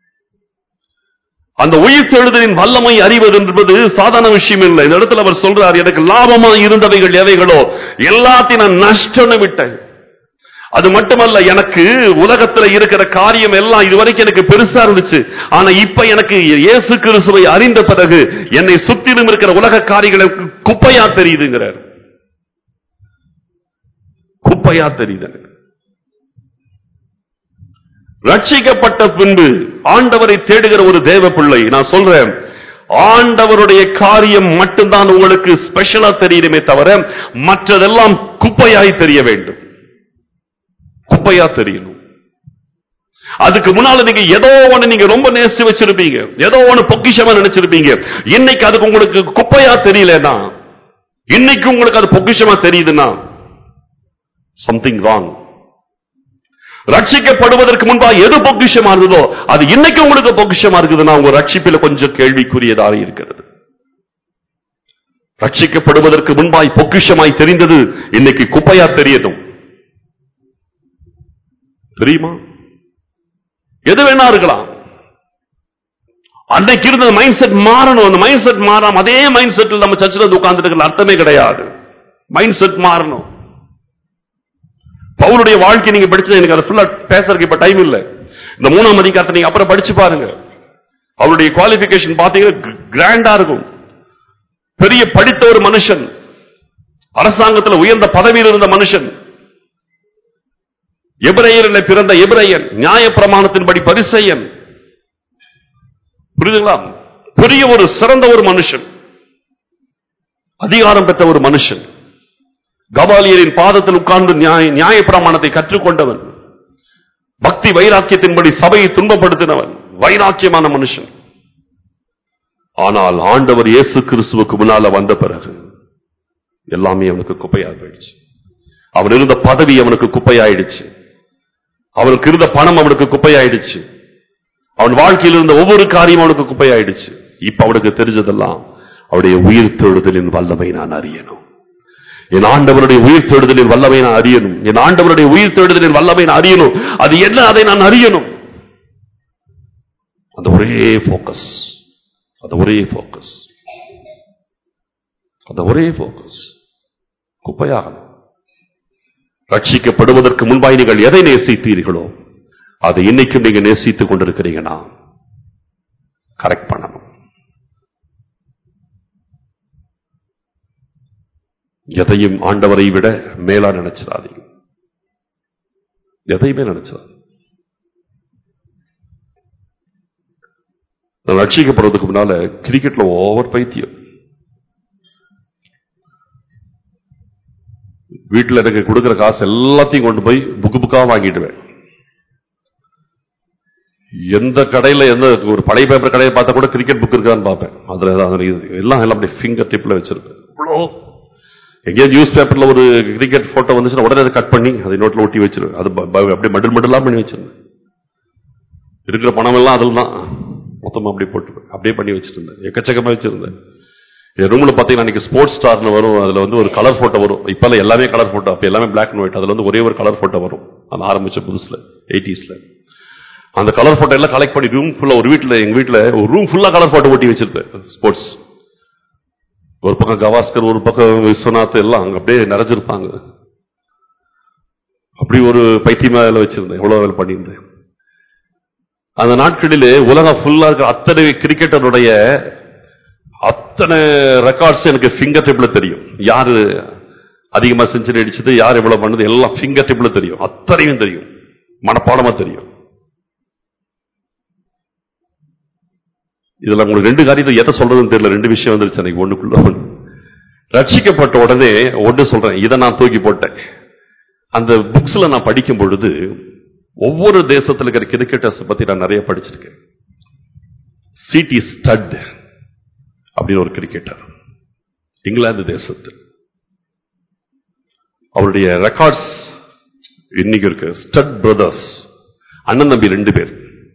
அந்த உயிர் தெழுதலின் வல்லமை அறிவது என்பது சாதாரண விஷயம் இல்லை இந்த இடத்துல அவர் சொல்றார் எனக்கு லாபமா இருந்தவைகள் எவைகளோ எல்லாத்தையும் நான் நஷ்டம்னு விட்டேன் அது மட்டுமல்ல எனக்கு உலகத்துல இருக்கிற காரியம் எல்லாம் இதுவரைக்கும் எனக்கு பெருசா இருந்துச்சு ஆனா இப்ப எனக்கு இயேசு கிறிஸ்துவை அறிந்த பிறகு என்னை சுத்திலும் இருக்கிற உலக காரியங்களுக்கு குப்பையா தெரியுதுங்கிறார் குப்பையா தெரியுது எனக்கு ரட்சிக்கப்பட்ட பின்பு ஆண்டவரை தேடுகிற ஒரு தேவ பிள்ளை நான் சொல்றேன் ஆண்டவருடைய காரியம் மட்டும்தான் உங்களுக்கு ஸ்பெஷலா தெரியணுமே தவிர மற்றதெல்லாம் குப்பையாய் தெரிய வேண்டும் குப்பையா தெரியணும் அதுக்கு முன்னால நீங்க ஏதோ ஒண்ணு நீங்க ரொம்ப நேசிச்சு வச்சிருப்பீங்க ஏதோ ஒண்ணு பொக்கிஷமா நினைச்சிருப்பீங்க இன்னைக்கு அதுக்கு உங்களுக்கு குப்பையா தெரியலனா இன்னைக்கு உங்களுக்கு அது பொக்கிஷமா தெரியுதுன்னா சம்திங் ராங் ரட்சிக்கப்படுவதற்கு முன்பா எது பொக்கிஷமா இருந்ததோ அது இன்னைக்கு உங்களுக்கு பொக்கிஷமா இருக்குதுன்னா உங்க ரட்சிப்பில கொஞ்சம் கேள்விக்குரியதாக இருக்கிறது ரட்சிக்கப்படுவதற்கு முன்பாய் பொக்கிஷமாய் தெரிந்தது இன்னைக்கு குப்பையா தெரியணும் தெரியுமா எது வேணா இருக்கலாம் அன்னைக்கு இருந்த மைண்ட் செட் மாறணும் அந்த மைண்ட் செட் மாறாம அதே மைண்ட் செட்டில் நம்ம சர்ச்சில் உட்கார்ந்துட்டு இருக்கிற அர்த்தமே கிடையாது மைண்ட் செட் மாறணும் பவுலுடைய வாழ்க்கை நீங்க படிச்சது எனக்கு அதை ஃபுல்லா பேசுறதுக்கு இப்ப டைம் இல்ல இந்த மூணாம் அதிகாரத்தை நீங்க அப்புறம் படிச்சு பாருங்க அவருடைய குவாலிபிகேஷன் பாத்தீங்கன்னா கிராண்டா இருக்கும் பெரிய படித்த ஒரு மனுஷன் அரசாங்கத்தில் உயர்ந்த பதவியில் இருந்த மனுஷன் எபிரேயரில் பிறந்த எபிரேயன் நியாய பிரமாணத்தின்படி பரிசெயன் புரியுதுங்களா பெரிய ஒரு சிறந்த ஒரு மனுஷன் அதிகாரம் பெற்ற ஒரு மனுஷன் கபாலியரின் பாதத்தில் உட்கார்ந்து நியாய நியாய பிரமாணத்தை கற்றுக்கொண்டவன் பக்தி வைராக்கியத்தின்படி சபையை துன்பப்படுத்தினவன் வைராக்கியமான மனுஷன் ஆனால் ஆண்டவர் இயேசு கிறிஸ்துவுக்கு முன்னால வந்த பிறகு எல்லாமே அவனுக்கு குப்பையாக போயிடுச்சு அவன் இருந்த பதவி அவனுக்கு குப்பையாயிடுச்சு அவனுக்கு இருந்த பணம் அவனுக்கு குப்பையாயிடுச்சு அவன் வாழ்க்கையில் இருந்த ஒவ்வொரு காரியம் அவனுக்கு குப்பையாயிடுச்சு இப்ப அவனுக்கு தெரிஞ்சதெல்லாம் அவருடைய உயிர் தொழுதலின் வல்லமை நான் அறியணும் என் ஆண்டவருடைய உயிர் தேடுதலின் வல்லமை நான் அறியணும் என் ஆண்டவருடைய உயிர் தேடுதலின் வல்லமை நான் அறியணும் அது என்ன அதை நான் அறியணும் அந்த ஒரே போக்கஸ் அந்த ஒரே போக்கஸ் அந்த ஒரே போக்கஸ் குப்பையாகணும் ரட்சிக்கப்படுவதற்கு முன்பாய் நீங்கள் எதை நேசித்தீர்களோ அதை இன்னைக்கும் நீங்க நேசித்துக் கொண்டிருக்கிறீங்கன்னா கரெக்ட் பண்ணணும் எதையும் ஆண்டவரை விட மேலா நினைச்சிடாதீங்க எதையுமே நினைச்சிடாதீங்க நான் ரட்சிக்கப்படுறதுக்கு முன்னால கிரிக்கெட்ல ஓவர் பைத்தியம் வீட்டுல எனக்கு கொடுக்கிற காசு எல்லாத்தையும் கொண்டு போய் புக்கு புக்கா வாங்கிடுவேன் எந்த கடையில எந்த ஒரு பழைய பேப்பர் கடையை பார்த்தா கூட கிரிக்கெட் புக் இருக்கான்னு பார்ப்பேன் அதுல அதுல இது எல்லாம் எல்லாம் அப்படியே ஃபிங்கர் டிப்ல வச்சிருப்பேன் அவ்வளோ எங்கேயாவது நியூஸ் பேப்பர்ல ஒரு கிரிக்கெட் போட்டோ வந்துச்சுன்னா உடனே அதை கட் பண்ணி அதை நோட்ல ஒட்டி வச்சிருவேன் அது ப- ப- அப்படியே மடல் மடலாம் பண்ணி வச்சிருந்தேன் இருக்கிற பணம் எல்லாம் அதில் தான் மொத்தமா அப்படியே போட்டு அப்படியே பண்ணி வச்சிட்டு இருந்தேன் எக்கச்சக்கமா வச்சிருந்தேன் என் ரூம்ல பாத்தீங்கன்னா அன்னைக்கு ஸ்போர்ட்ஸ் ஸ்டார்னு வரும் அதுல வந்து ஒரு கலர் போட்டோ வரும் இப்பெல்லாம் எல்லாமே கலர் போட்டோ அப்ப எல்லாமே பிளாக் அண்ட் ஒயிட் அதுல வந்து ஒரே ஒரு கலர் போட்டோ வரும் அந்த ஆரம்பிச்ச புதுசுல எயிட்டிஸ்ல அந்த கலர் போட்டோ எல்லாம் கலெக்ட் பண்ணி ரூம் ஃபுல்லா ஒரு வீட்ல எங்க வீட்ல ஒரு ரூம் ஃபுல்லா கலர் போட்டோ ஒட்டி வச்சிருப்பேன் ஸ்போர்ட்ஸ் ஒரு பக்கம் கவாஸ்கர் ஒரு பக்கம் விஸ்வநாத் எல்லாம் அங்க அப்படியே நிறைஞ்சிருப்பாங்க அப்படி ஒரு பைத்தியமா வேலை வச்சிருந்தேன் எவ்வளவு வேலை பண்ணியிருந்தேன் அந்த நாட்களிலே உலகம் ஃபுல்லா இருக்கிற அத்தனை கிரிக்கெட்டருடைய அத்தனை ரெக்கார்ட்ஸ் எனக்கு ஃபிங்கர் டிப்ல தெரியும் யாரு அதிகமா செஞ்சுரி அடிச்சது யார் எவ்வளவு பண்ணது எல்லாம் ஃபிங்கர் டிப்ல தெரியும் அத்தனையும் தெரியும் மனப்பாடமா தெரியும் இதுல உங்களுக்கு ரெண்டு காரியத்தை எதை சொல்றதுன்னு தெரியல ரெண்டு விஷயம் வந்துருச்சு எனக்கு ஒண்ணுக்குள்ள ஒண்ணு ரட்சிக்கப்பட்ட உடனே ஒன்று சொல்றேன் இதை நான் தூக்கி போட்டேன் அந்த புக்ஸ்ல நான் படிக்கும் பொழுது ஒவ்வொரு தேசத்துல இருக்கிற கிரிக்கெட்டர்ஸ் பத்தி நான் நிறைய படிச்சிருக்கேன் சிடி ஸ்டட் அப்படின்னு ஒரு கிரிக்கெட்டர் இங்கிலாந்து தேசத்தில் அவருடைய ரெக்கார்ட்ஸ் இன்னைக்கு இருக்கு ஸ்டட் பிரதர்ஸ் அண்ணன் தம்பி ரெண்டு பேர்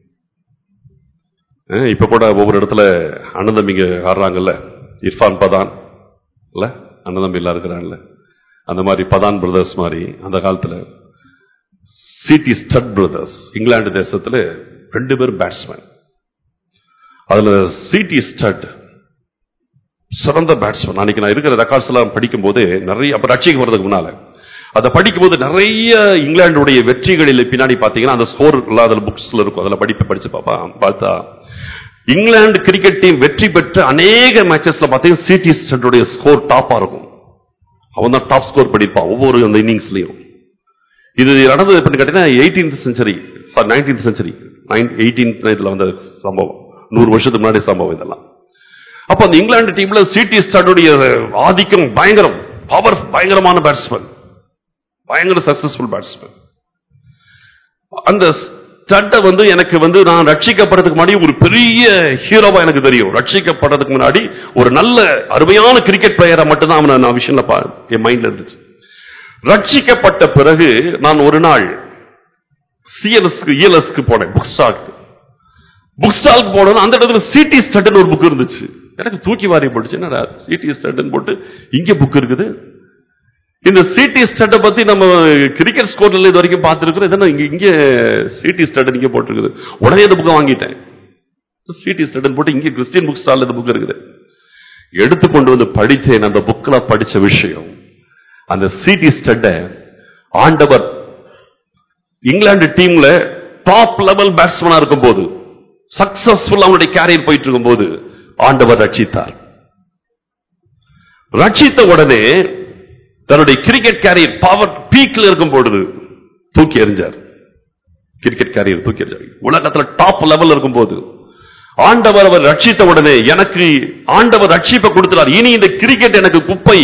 அஹ் இப்ப கூட ஒவ்வொரு இடத்துல அண்ணன் தம்பிங்க ஆடுறாங்கல்ல இர்ஃபான் பதான் இல்ல அண்ணன் தம்பி எல்லாம் இருக்கிறாங்கல்ல அந்த மாதிரி பதான் பிரதர்ஸ் மாதிரி அந்த காலத்துல சிடி ஸ்டட் பிரதர்ஸ் இங்கிலாந்து தேசத்துல ரெண்டு பேரும் பேட்ஸ்மேன் அதுல சிடி ஸ்டட் சிறந்த பேட்ஸ்மேன் அன்னைக்கு நான் இருக்கிற ரெக்கார்ட்ஸ் எல்லாம் படிக்கும் போது நிறைய அப்ப ரட்சிக்கு வர்றதுக்கு முன்னால அதை படிக்கும்போது நிறைய இங்கிலாந்துடைய வெற்றிகளில் பின்னாடி பாத்தீங்கன்னா அந்த ஸ்கோர் அதுல புக்ஸ்ல இருக்கும் அதில் படிப்பு படிச்சு பாப்பா பார்த்தா இங்கிலாந்து கிரிக்கெட் டீம் வெற்றி பெற்ற அநேக மேட்சஸ்ல பாத்தீங்கன்னா சிடி ஸ்டட்டுடைய ஸ்கோர் டாப்பா இருக்கும் அவன் தான் டாப் ஸ்கோர் பண்ணிருப்பான் ஒவ்வொரு அந்த இன்னிங்ஸ்லயும் இது நடந்தது எப்படின்னு கேட்டீங்கன்னா eighteenth century sorry nineteenth century eighteenth இதுல வந்த சம்பவம் நூறு வருஷத்துக்கு முன்னாடி சம்பவம் இதெல்லாம் அப்ப அந்த இங்கிலாந்து டீம்ல சிடி ஸ்டார்டுடைய ஆதிக்கம் பயங்கரம் பவர் பயங்கரமான பேட்ஸ்மேன் பயங்கர சக்சஸ்ஃபுல் பேட்ஸ்மேன் அந்த ஸ்டட்டை வந்து எனக்கு வந்து நான் ரட்சிக்கப்படுறதுக்கு முன்னாடி ஒரு பெரிய ஹீரோவா எனக்கு தெரியும் ரட்சிக்கப்படுறதுக்கு முன்னாடி ஒரு நல்ல அருமையான கிரிக்கெட் பிளேயரா மட்டும்தான் அவனை நான் விஷயம்ல பா- என் மைண்ட்ல இருந்துச்சு ரட்சிக்கப்பட்ட பிறகு நான் ஒரு நாள் சிஎல்எஸ்க்கு இஎல்எஸ்க்கு போனேன் புக் ஸ்டாக்கு புக் ஸ்டாலுக்கு போனோம் அந்த இடத்துல சிடி ஸ்டட்னு ஒரு புக் இருந்துச்சு எனக்கு தூக்கி வாரி போட்டுச்சு என்னடா சிடி ஸ்டட்னு போட்டு இங்க புக் இருக்குது இந்த சிடி ஸ்டட்டை பத்தி நம்ம கிரிக்கெட் ஸ்கோர்ல இது வரைக்கும் பார்த்துருக்கிறோம் இதென்ன இங்க இங்க சிடி ஸ்டட் இங்க போட்டிருக்குது உடனே இந்த புக்கை வாங்கிட்டேன் சிடி ஸ்டட்னு போட்டு இங்க கிறிஸ்டியன் புக் ஸ்டால்ல இந்த புக் இருக்குது எடுத்து கொண்டு வந்து படித்தேன் அந்த புக்ல படிச்ச விஷயம் அந்த சிடி ஸ்டட்டை ஆண்டவர் இங்கிலாந்து டீம்ல டாப் லெவல் பேட்ஸ்மேனா இருக்கும் போது சக்சஸ்ஃபுல் அவனுடைய கேரியர் போயிட்டு இருக்கும் போது ஆண்டவர் ரட்சித்தார் ரட்சித்த உடனே தன்னுடைய கிரிக்கெட் கேரியர் பவர் பீக்ல இருக்கும் பொழுது தூக்கி எறிஞ்சார் கிரிக்கெட் கேரியர் தூக்கி எறிஞ்சார் உலகத்துல டாப் லெவல் இருக்கும் போது ஆண்டவர் அவர் ரட்சித்த உடனே எனக்கு ஆண்டவர் ரட்சிப்பை கொடுக்கிறார் இனி இந்த கிரிக்கெட் எனக்கு குப்பை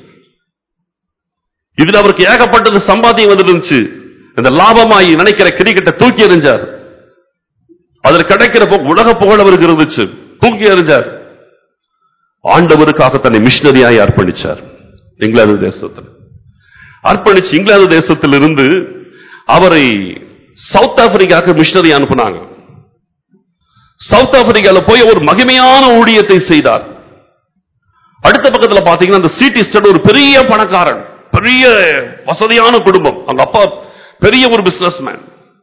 இதுல அவருக்கு ஏகப்பட்டது சம்பாத்தியம் வந்துட்டு இருந்துச்சு இந்த லாபமாய் நினைக்கிற கிரிக்கெட்டை தூக்கி எறிஞ்சார் அதுல கிடைக்கிற பு- உலக புகழ் அவருக்கு இருந்துச்சு தூக்கி எறிஞ்சார் ஆண்டவருக்காக தன்னை மிஷினரியாய் அர்ப்பணிச்சார் இங்கிலாந்து தேசத்தில் அர்ப்பணிச்சு இங்கிலாந்து தேசத்திலிருந்து அவரை சவுத் ஆப்பிரிக்காவுக்கு மிஷினரி அனுப்புனாங்க சவுத் ஆப்பிரிக்கால போய் ஒரு மகிமையான ஊழியத்தை செய்தார் அடுத்த பக்கத்துல பாத்தீங்கன்னா அந்த சிடி ஸ்டட் ஒரு பெரிய பணக்காரன் பெரிய வசதியான குடும்பம் அவங்க அப்பா பெரிய ஒரு பிசினஸ் மேன்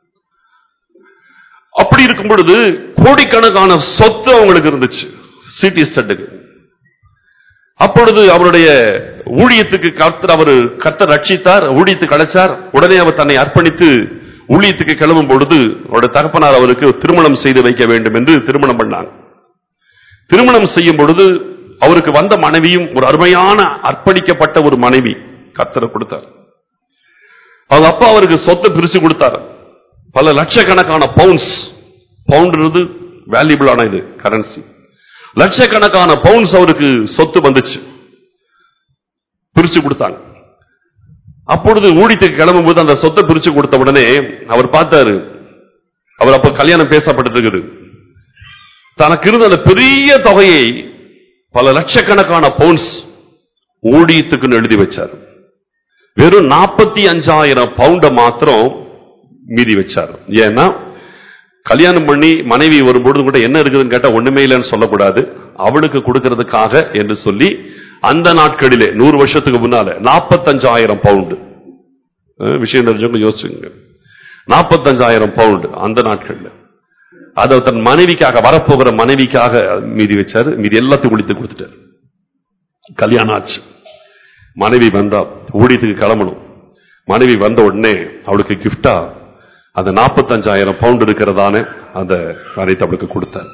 அப்படி இருக்கும் பொழுது கோடிக்கணக்கான சொத்து அவங்களுக்கு இருந்துச்சு சிடி ஸ்டட்டுக்கு அப்பொழுது அவருடைய ஊழியத்துக்கு கர்த்தர் அவர் கர்த்தர் ரட்சித்தார் ஊழியத்துக்கு அழைச்சார் உடனே அவர் தன்னை அர்ப்பணித்து ஊழியத்துக்கு கிளம்பும் பொழுது அவருடைய தகப்பனார் அவருக்கு திருமணம் செய்து வைக்க வேண்டும் என்று திருமணம் பண்ணாங்க திருமணம் செய்யும் பொழுது அவருக்கு வந்த மனைவியும் ஒரு அருமையான அர்ப்பணிக்கப்பட்ட ஒரு மனைவி கர்த்தரை கொடுத்தார் அவங்க அப்பா அவருக்கு சொத்தை பிரிச்சு கொடுத்தார் பல லட்சக்கணக்கான பவுண்ட்ஸ் பவுண்ட் வேல்யூபிளான இது கரன்சி லட்சக்கணக்கான பவுண்ட்ஸ் அவருக்கு சொத்து வந்துச்சு பிரிச்சு கொடுத்தாங்க அப்பொழுது ஊழியத்துக்கு கிளம்பும் போது அந்த சொத்தை பிரிச்சு கொடுத்த உடனே அவர் பார்த்தாரு அவர் அப்ப கல்யாணம் பேசப்பட்டு இருக்குது தனக்கு இருந்த அந்த பெரிய தொகையை பல லட்சக்கணக்கான பவுண்ட்ஸ் ஊழியத்துக்குன்னு எழுதி வச்சார் வெறும் நாற்பத்தி அஞ்சாயிரம் பவுண்ட மாத்திரம் மீதி வச்சார் ஏன்னா கல்யாணம் பண்ணி மனைவி வரும்பொழுது கூட என்ன இருக்குதுன்னு கேட்டா ஒண்ணுமே இல்லைன்னு சொல்லக்கூடாது அவளுக்கு கொடுக்கறதுக்காக என்று சொல்லி அந்த நாட்களிலே நூறு வருஷத்துக்கு முன்னால நாற்பத்தஞ்சாயிரம் பவுண்டு அஹ் விஷயம் தெரிஞ்சவங்க யோசிச்சுங்க நாற்பத்தஞ்சாயிரம் பவுண்டு அந்த நாட்கள்ல அதை தன் மனைவிக்காக வரப்போகிற மனைவிக்காக மீதி வச்சாரு மீதி எல்லாத்தையும் குடித்து கொடுத்துட்டாரு கல்யாணம் ஆச்சு மனைவி வந்தா ஊழியத்துக்கு கிளம்பணும் மனைவி வந்த உடனே அவளுக்கு கிஃப்டா அந்த நாற்பத்தஞ்சாயிரம் பவுண்ட் இருக்கிறதானே அந்த அனைத்து அவளுக்கு கொடுத்தார்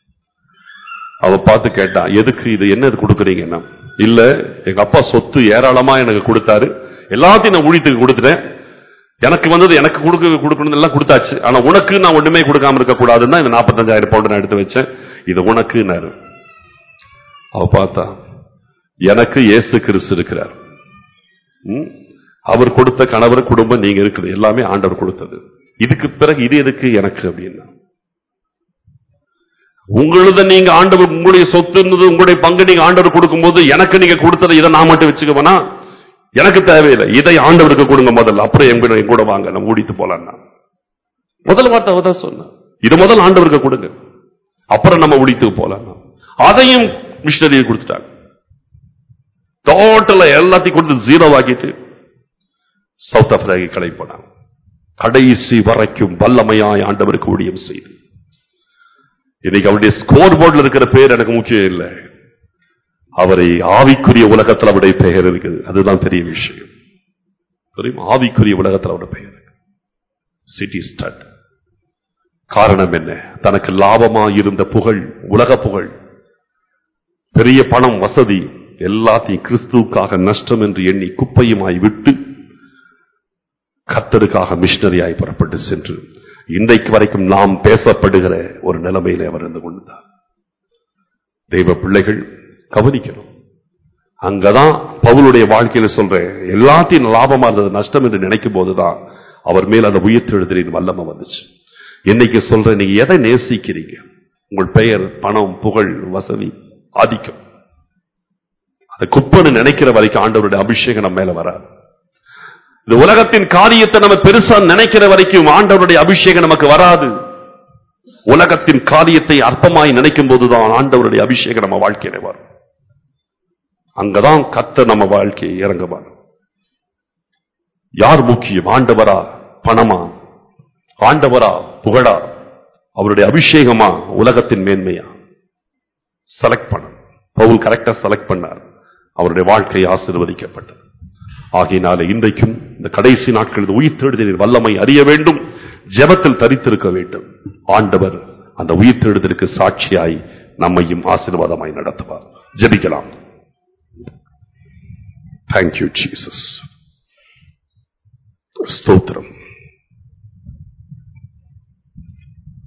அவ பார்த்து கேட்டா எதுக்கு இது என்ன இது கொடுக்குறீங்கன்னா இல்ல எங்க அப்பா சொத்து ஏராளமா எனக்கு கொடுத்தாரு எல்லாத்தையும் நான் ஊழியத்துக்கு கொடுத்துட்டேன் எனக்கு வந்தது எனக்கு கொடுக்க கொடுக்கணும் எல்லாம் கொடுத்தாச்சு ஆனா உனக்கு நான் ஒண்ணுமே கொடுக்காம இருக்க கூடாதுன்னு தான் இந்த நாற்பத்தஞ்சாயிரம் பவுண்ட் நான் எடுத்து வச்சேன் இது உனக்குன்னாரு அவ பார்த்தா எனக்கு இயேசு கிறிஸ்து இருக்கிறார் ம்? அவர் கொடுத்த கணவர் குடும்பம் நீங்க இருக்குது எல்லாமே ஆண்டவர் கொடுத்தது இதுக்கு பிறகு இது எதுக்கு எனக்கு அப்படின்னா உங்களது நீங்க ஆண்டவர் உங்களுடைய சொத்து இருந்தது உங்களுடைய பங்கு நீங்க ஆண்டவர் கொடுக்கும்போது எனக்கு நீங்க கொடுத்ததை இதை நான் மட்டும் வச்சுக்கவேனா எனக்கு தேவையில்லை இதை ஆண்டவருக்கு கொடுங்க முதல்ல அப்புறம் எங்க என் கூட வாங்க நம்ம ஊடித்து போலாம்னா முதல் வார்த்தை அவதான் சொன்ன இது முதல் ஆண்டவருக்கு கொடுங்க அப்புறம் நம்ம ஊடித்து போலாம் அதையும் மிஷினரியை கொடுத்துட்டாங்க டோட்டலா எல்லாத்தையும் கொடுத்து ஜீரோ ஆக்கிட்டு சவுத் ஆப்பிரிக்கா கிளம்பி போனாங்க கடைசி வரைக்கும் வல்லமையாய் ஆண்டவருக்கு ஊழியம் செய்து இன்னைக்கு அவருடைய ஸ்கோர் போர்டில் இருக்கிற பேர் எனக்கு முக்கியம் இல்லை அவரை ஆவிக்குரிய உலகத்தில் அவருடைய பெயர் இருக்குது அதுதான் பெரிய விஷயம் தெரியுமா? ஆவிக்குரிய உலகத்தில் அவருடைய பெயர் சிட்டி ஸ்டட் காரணம் என்ன தனக்கு லாபமா இருந்த புகழ் உலக புகழ் பெரிய பணம் வசதி எல்லாத்தையும் கிறிஸ்துவுக்காக நஷ்டம் என்று எண்ணி குப்பையுமாய் விட்டு கர்த்தருக்காக மிஷனரியாய் புறப்பட்டு சென்று இன்றைக்கு வரைக்கும் நாம் பேசப்படுகிற ஒரு நிலைமையில அவர் இருந்து கொண்டார் தெய்வ பிள்ளைகள் கவனிக்கணும் அங்கதான் பவுலுடைய வாழ்க்கையில சொல்றேன் எல்லாத்தையும் லாபமா இருந்தது நஷ்டம் என்று நினைக்கும் போதுதான் அவர் மேல் அந்த உயிர்த்தெழுதலின் வல்லமை வந்துச்சு இன்னைக்கு சொல்றேன் நீங்க எதை நேசிக்கிறீங்க உங்கள் பெயர் பணம் புகழ் வசதி ஆதிக்கம் அதை குப்பன்னு நினைக்கிற வரைக்கும் ஆண்டவருடைய அபிஷேகம் நம்ம மேல வராது இந்த உலகத்தின் காரியத்தை நம்ம பெருசா நினைக்கிற வரைக்கும் ஆண்டவருடைய அபிஷேகம் நமக்கு வராது உலகத்தின் காரியத்தை அற்பமாய் நினைக்கும் போதுதான் ஆண்டவருடைய அபிஷேகம் நம்ம வாழ்க்கையில வரும் அங்கதான் கத்த நம்ம வாழ்க்கையை இறங்குவார் யார் முக்கியம் ஆண்டவரா பணமா ஆண்டவரா புகழா அவருடைய அபிஷேகமா உலகத்தின் மேன்மையா செலக்ட் பண்ண பவுல் கரெக்டா செலக்ட் பண்ணார் அவருடைய வாழ்க்கை ஆசீர்வதிக்கப்பட்டது ஆகையினால இன்றைக்கும் இந்த கடைசி நாட்கள் இந்த உயிர் தேடுதலின் வல்லமை அறிய வேண்டும் ஜெபத்தில் தரித்திருக்க வேண்டும் ஆண்டவர் அந்த உயிர் தேடுதலுக்கு சாட்சியாய் நம்மையும் ஆசீர்வாதமாய் நடத்துவார் ஜெபிக்கலாம் தேங்க்யூ ஜீசஸ் ஸ்தோத்திரம்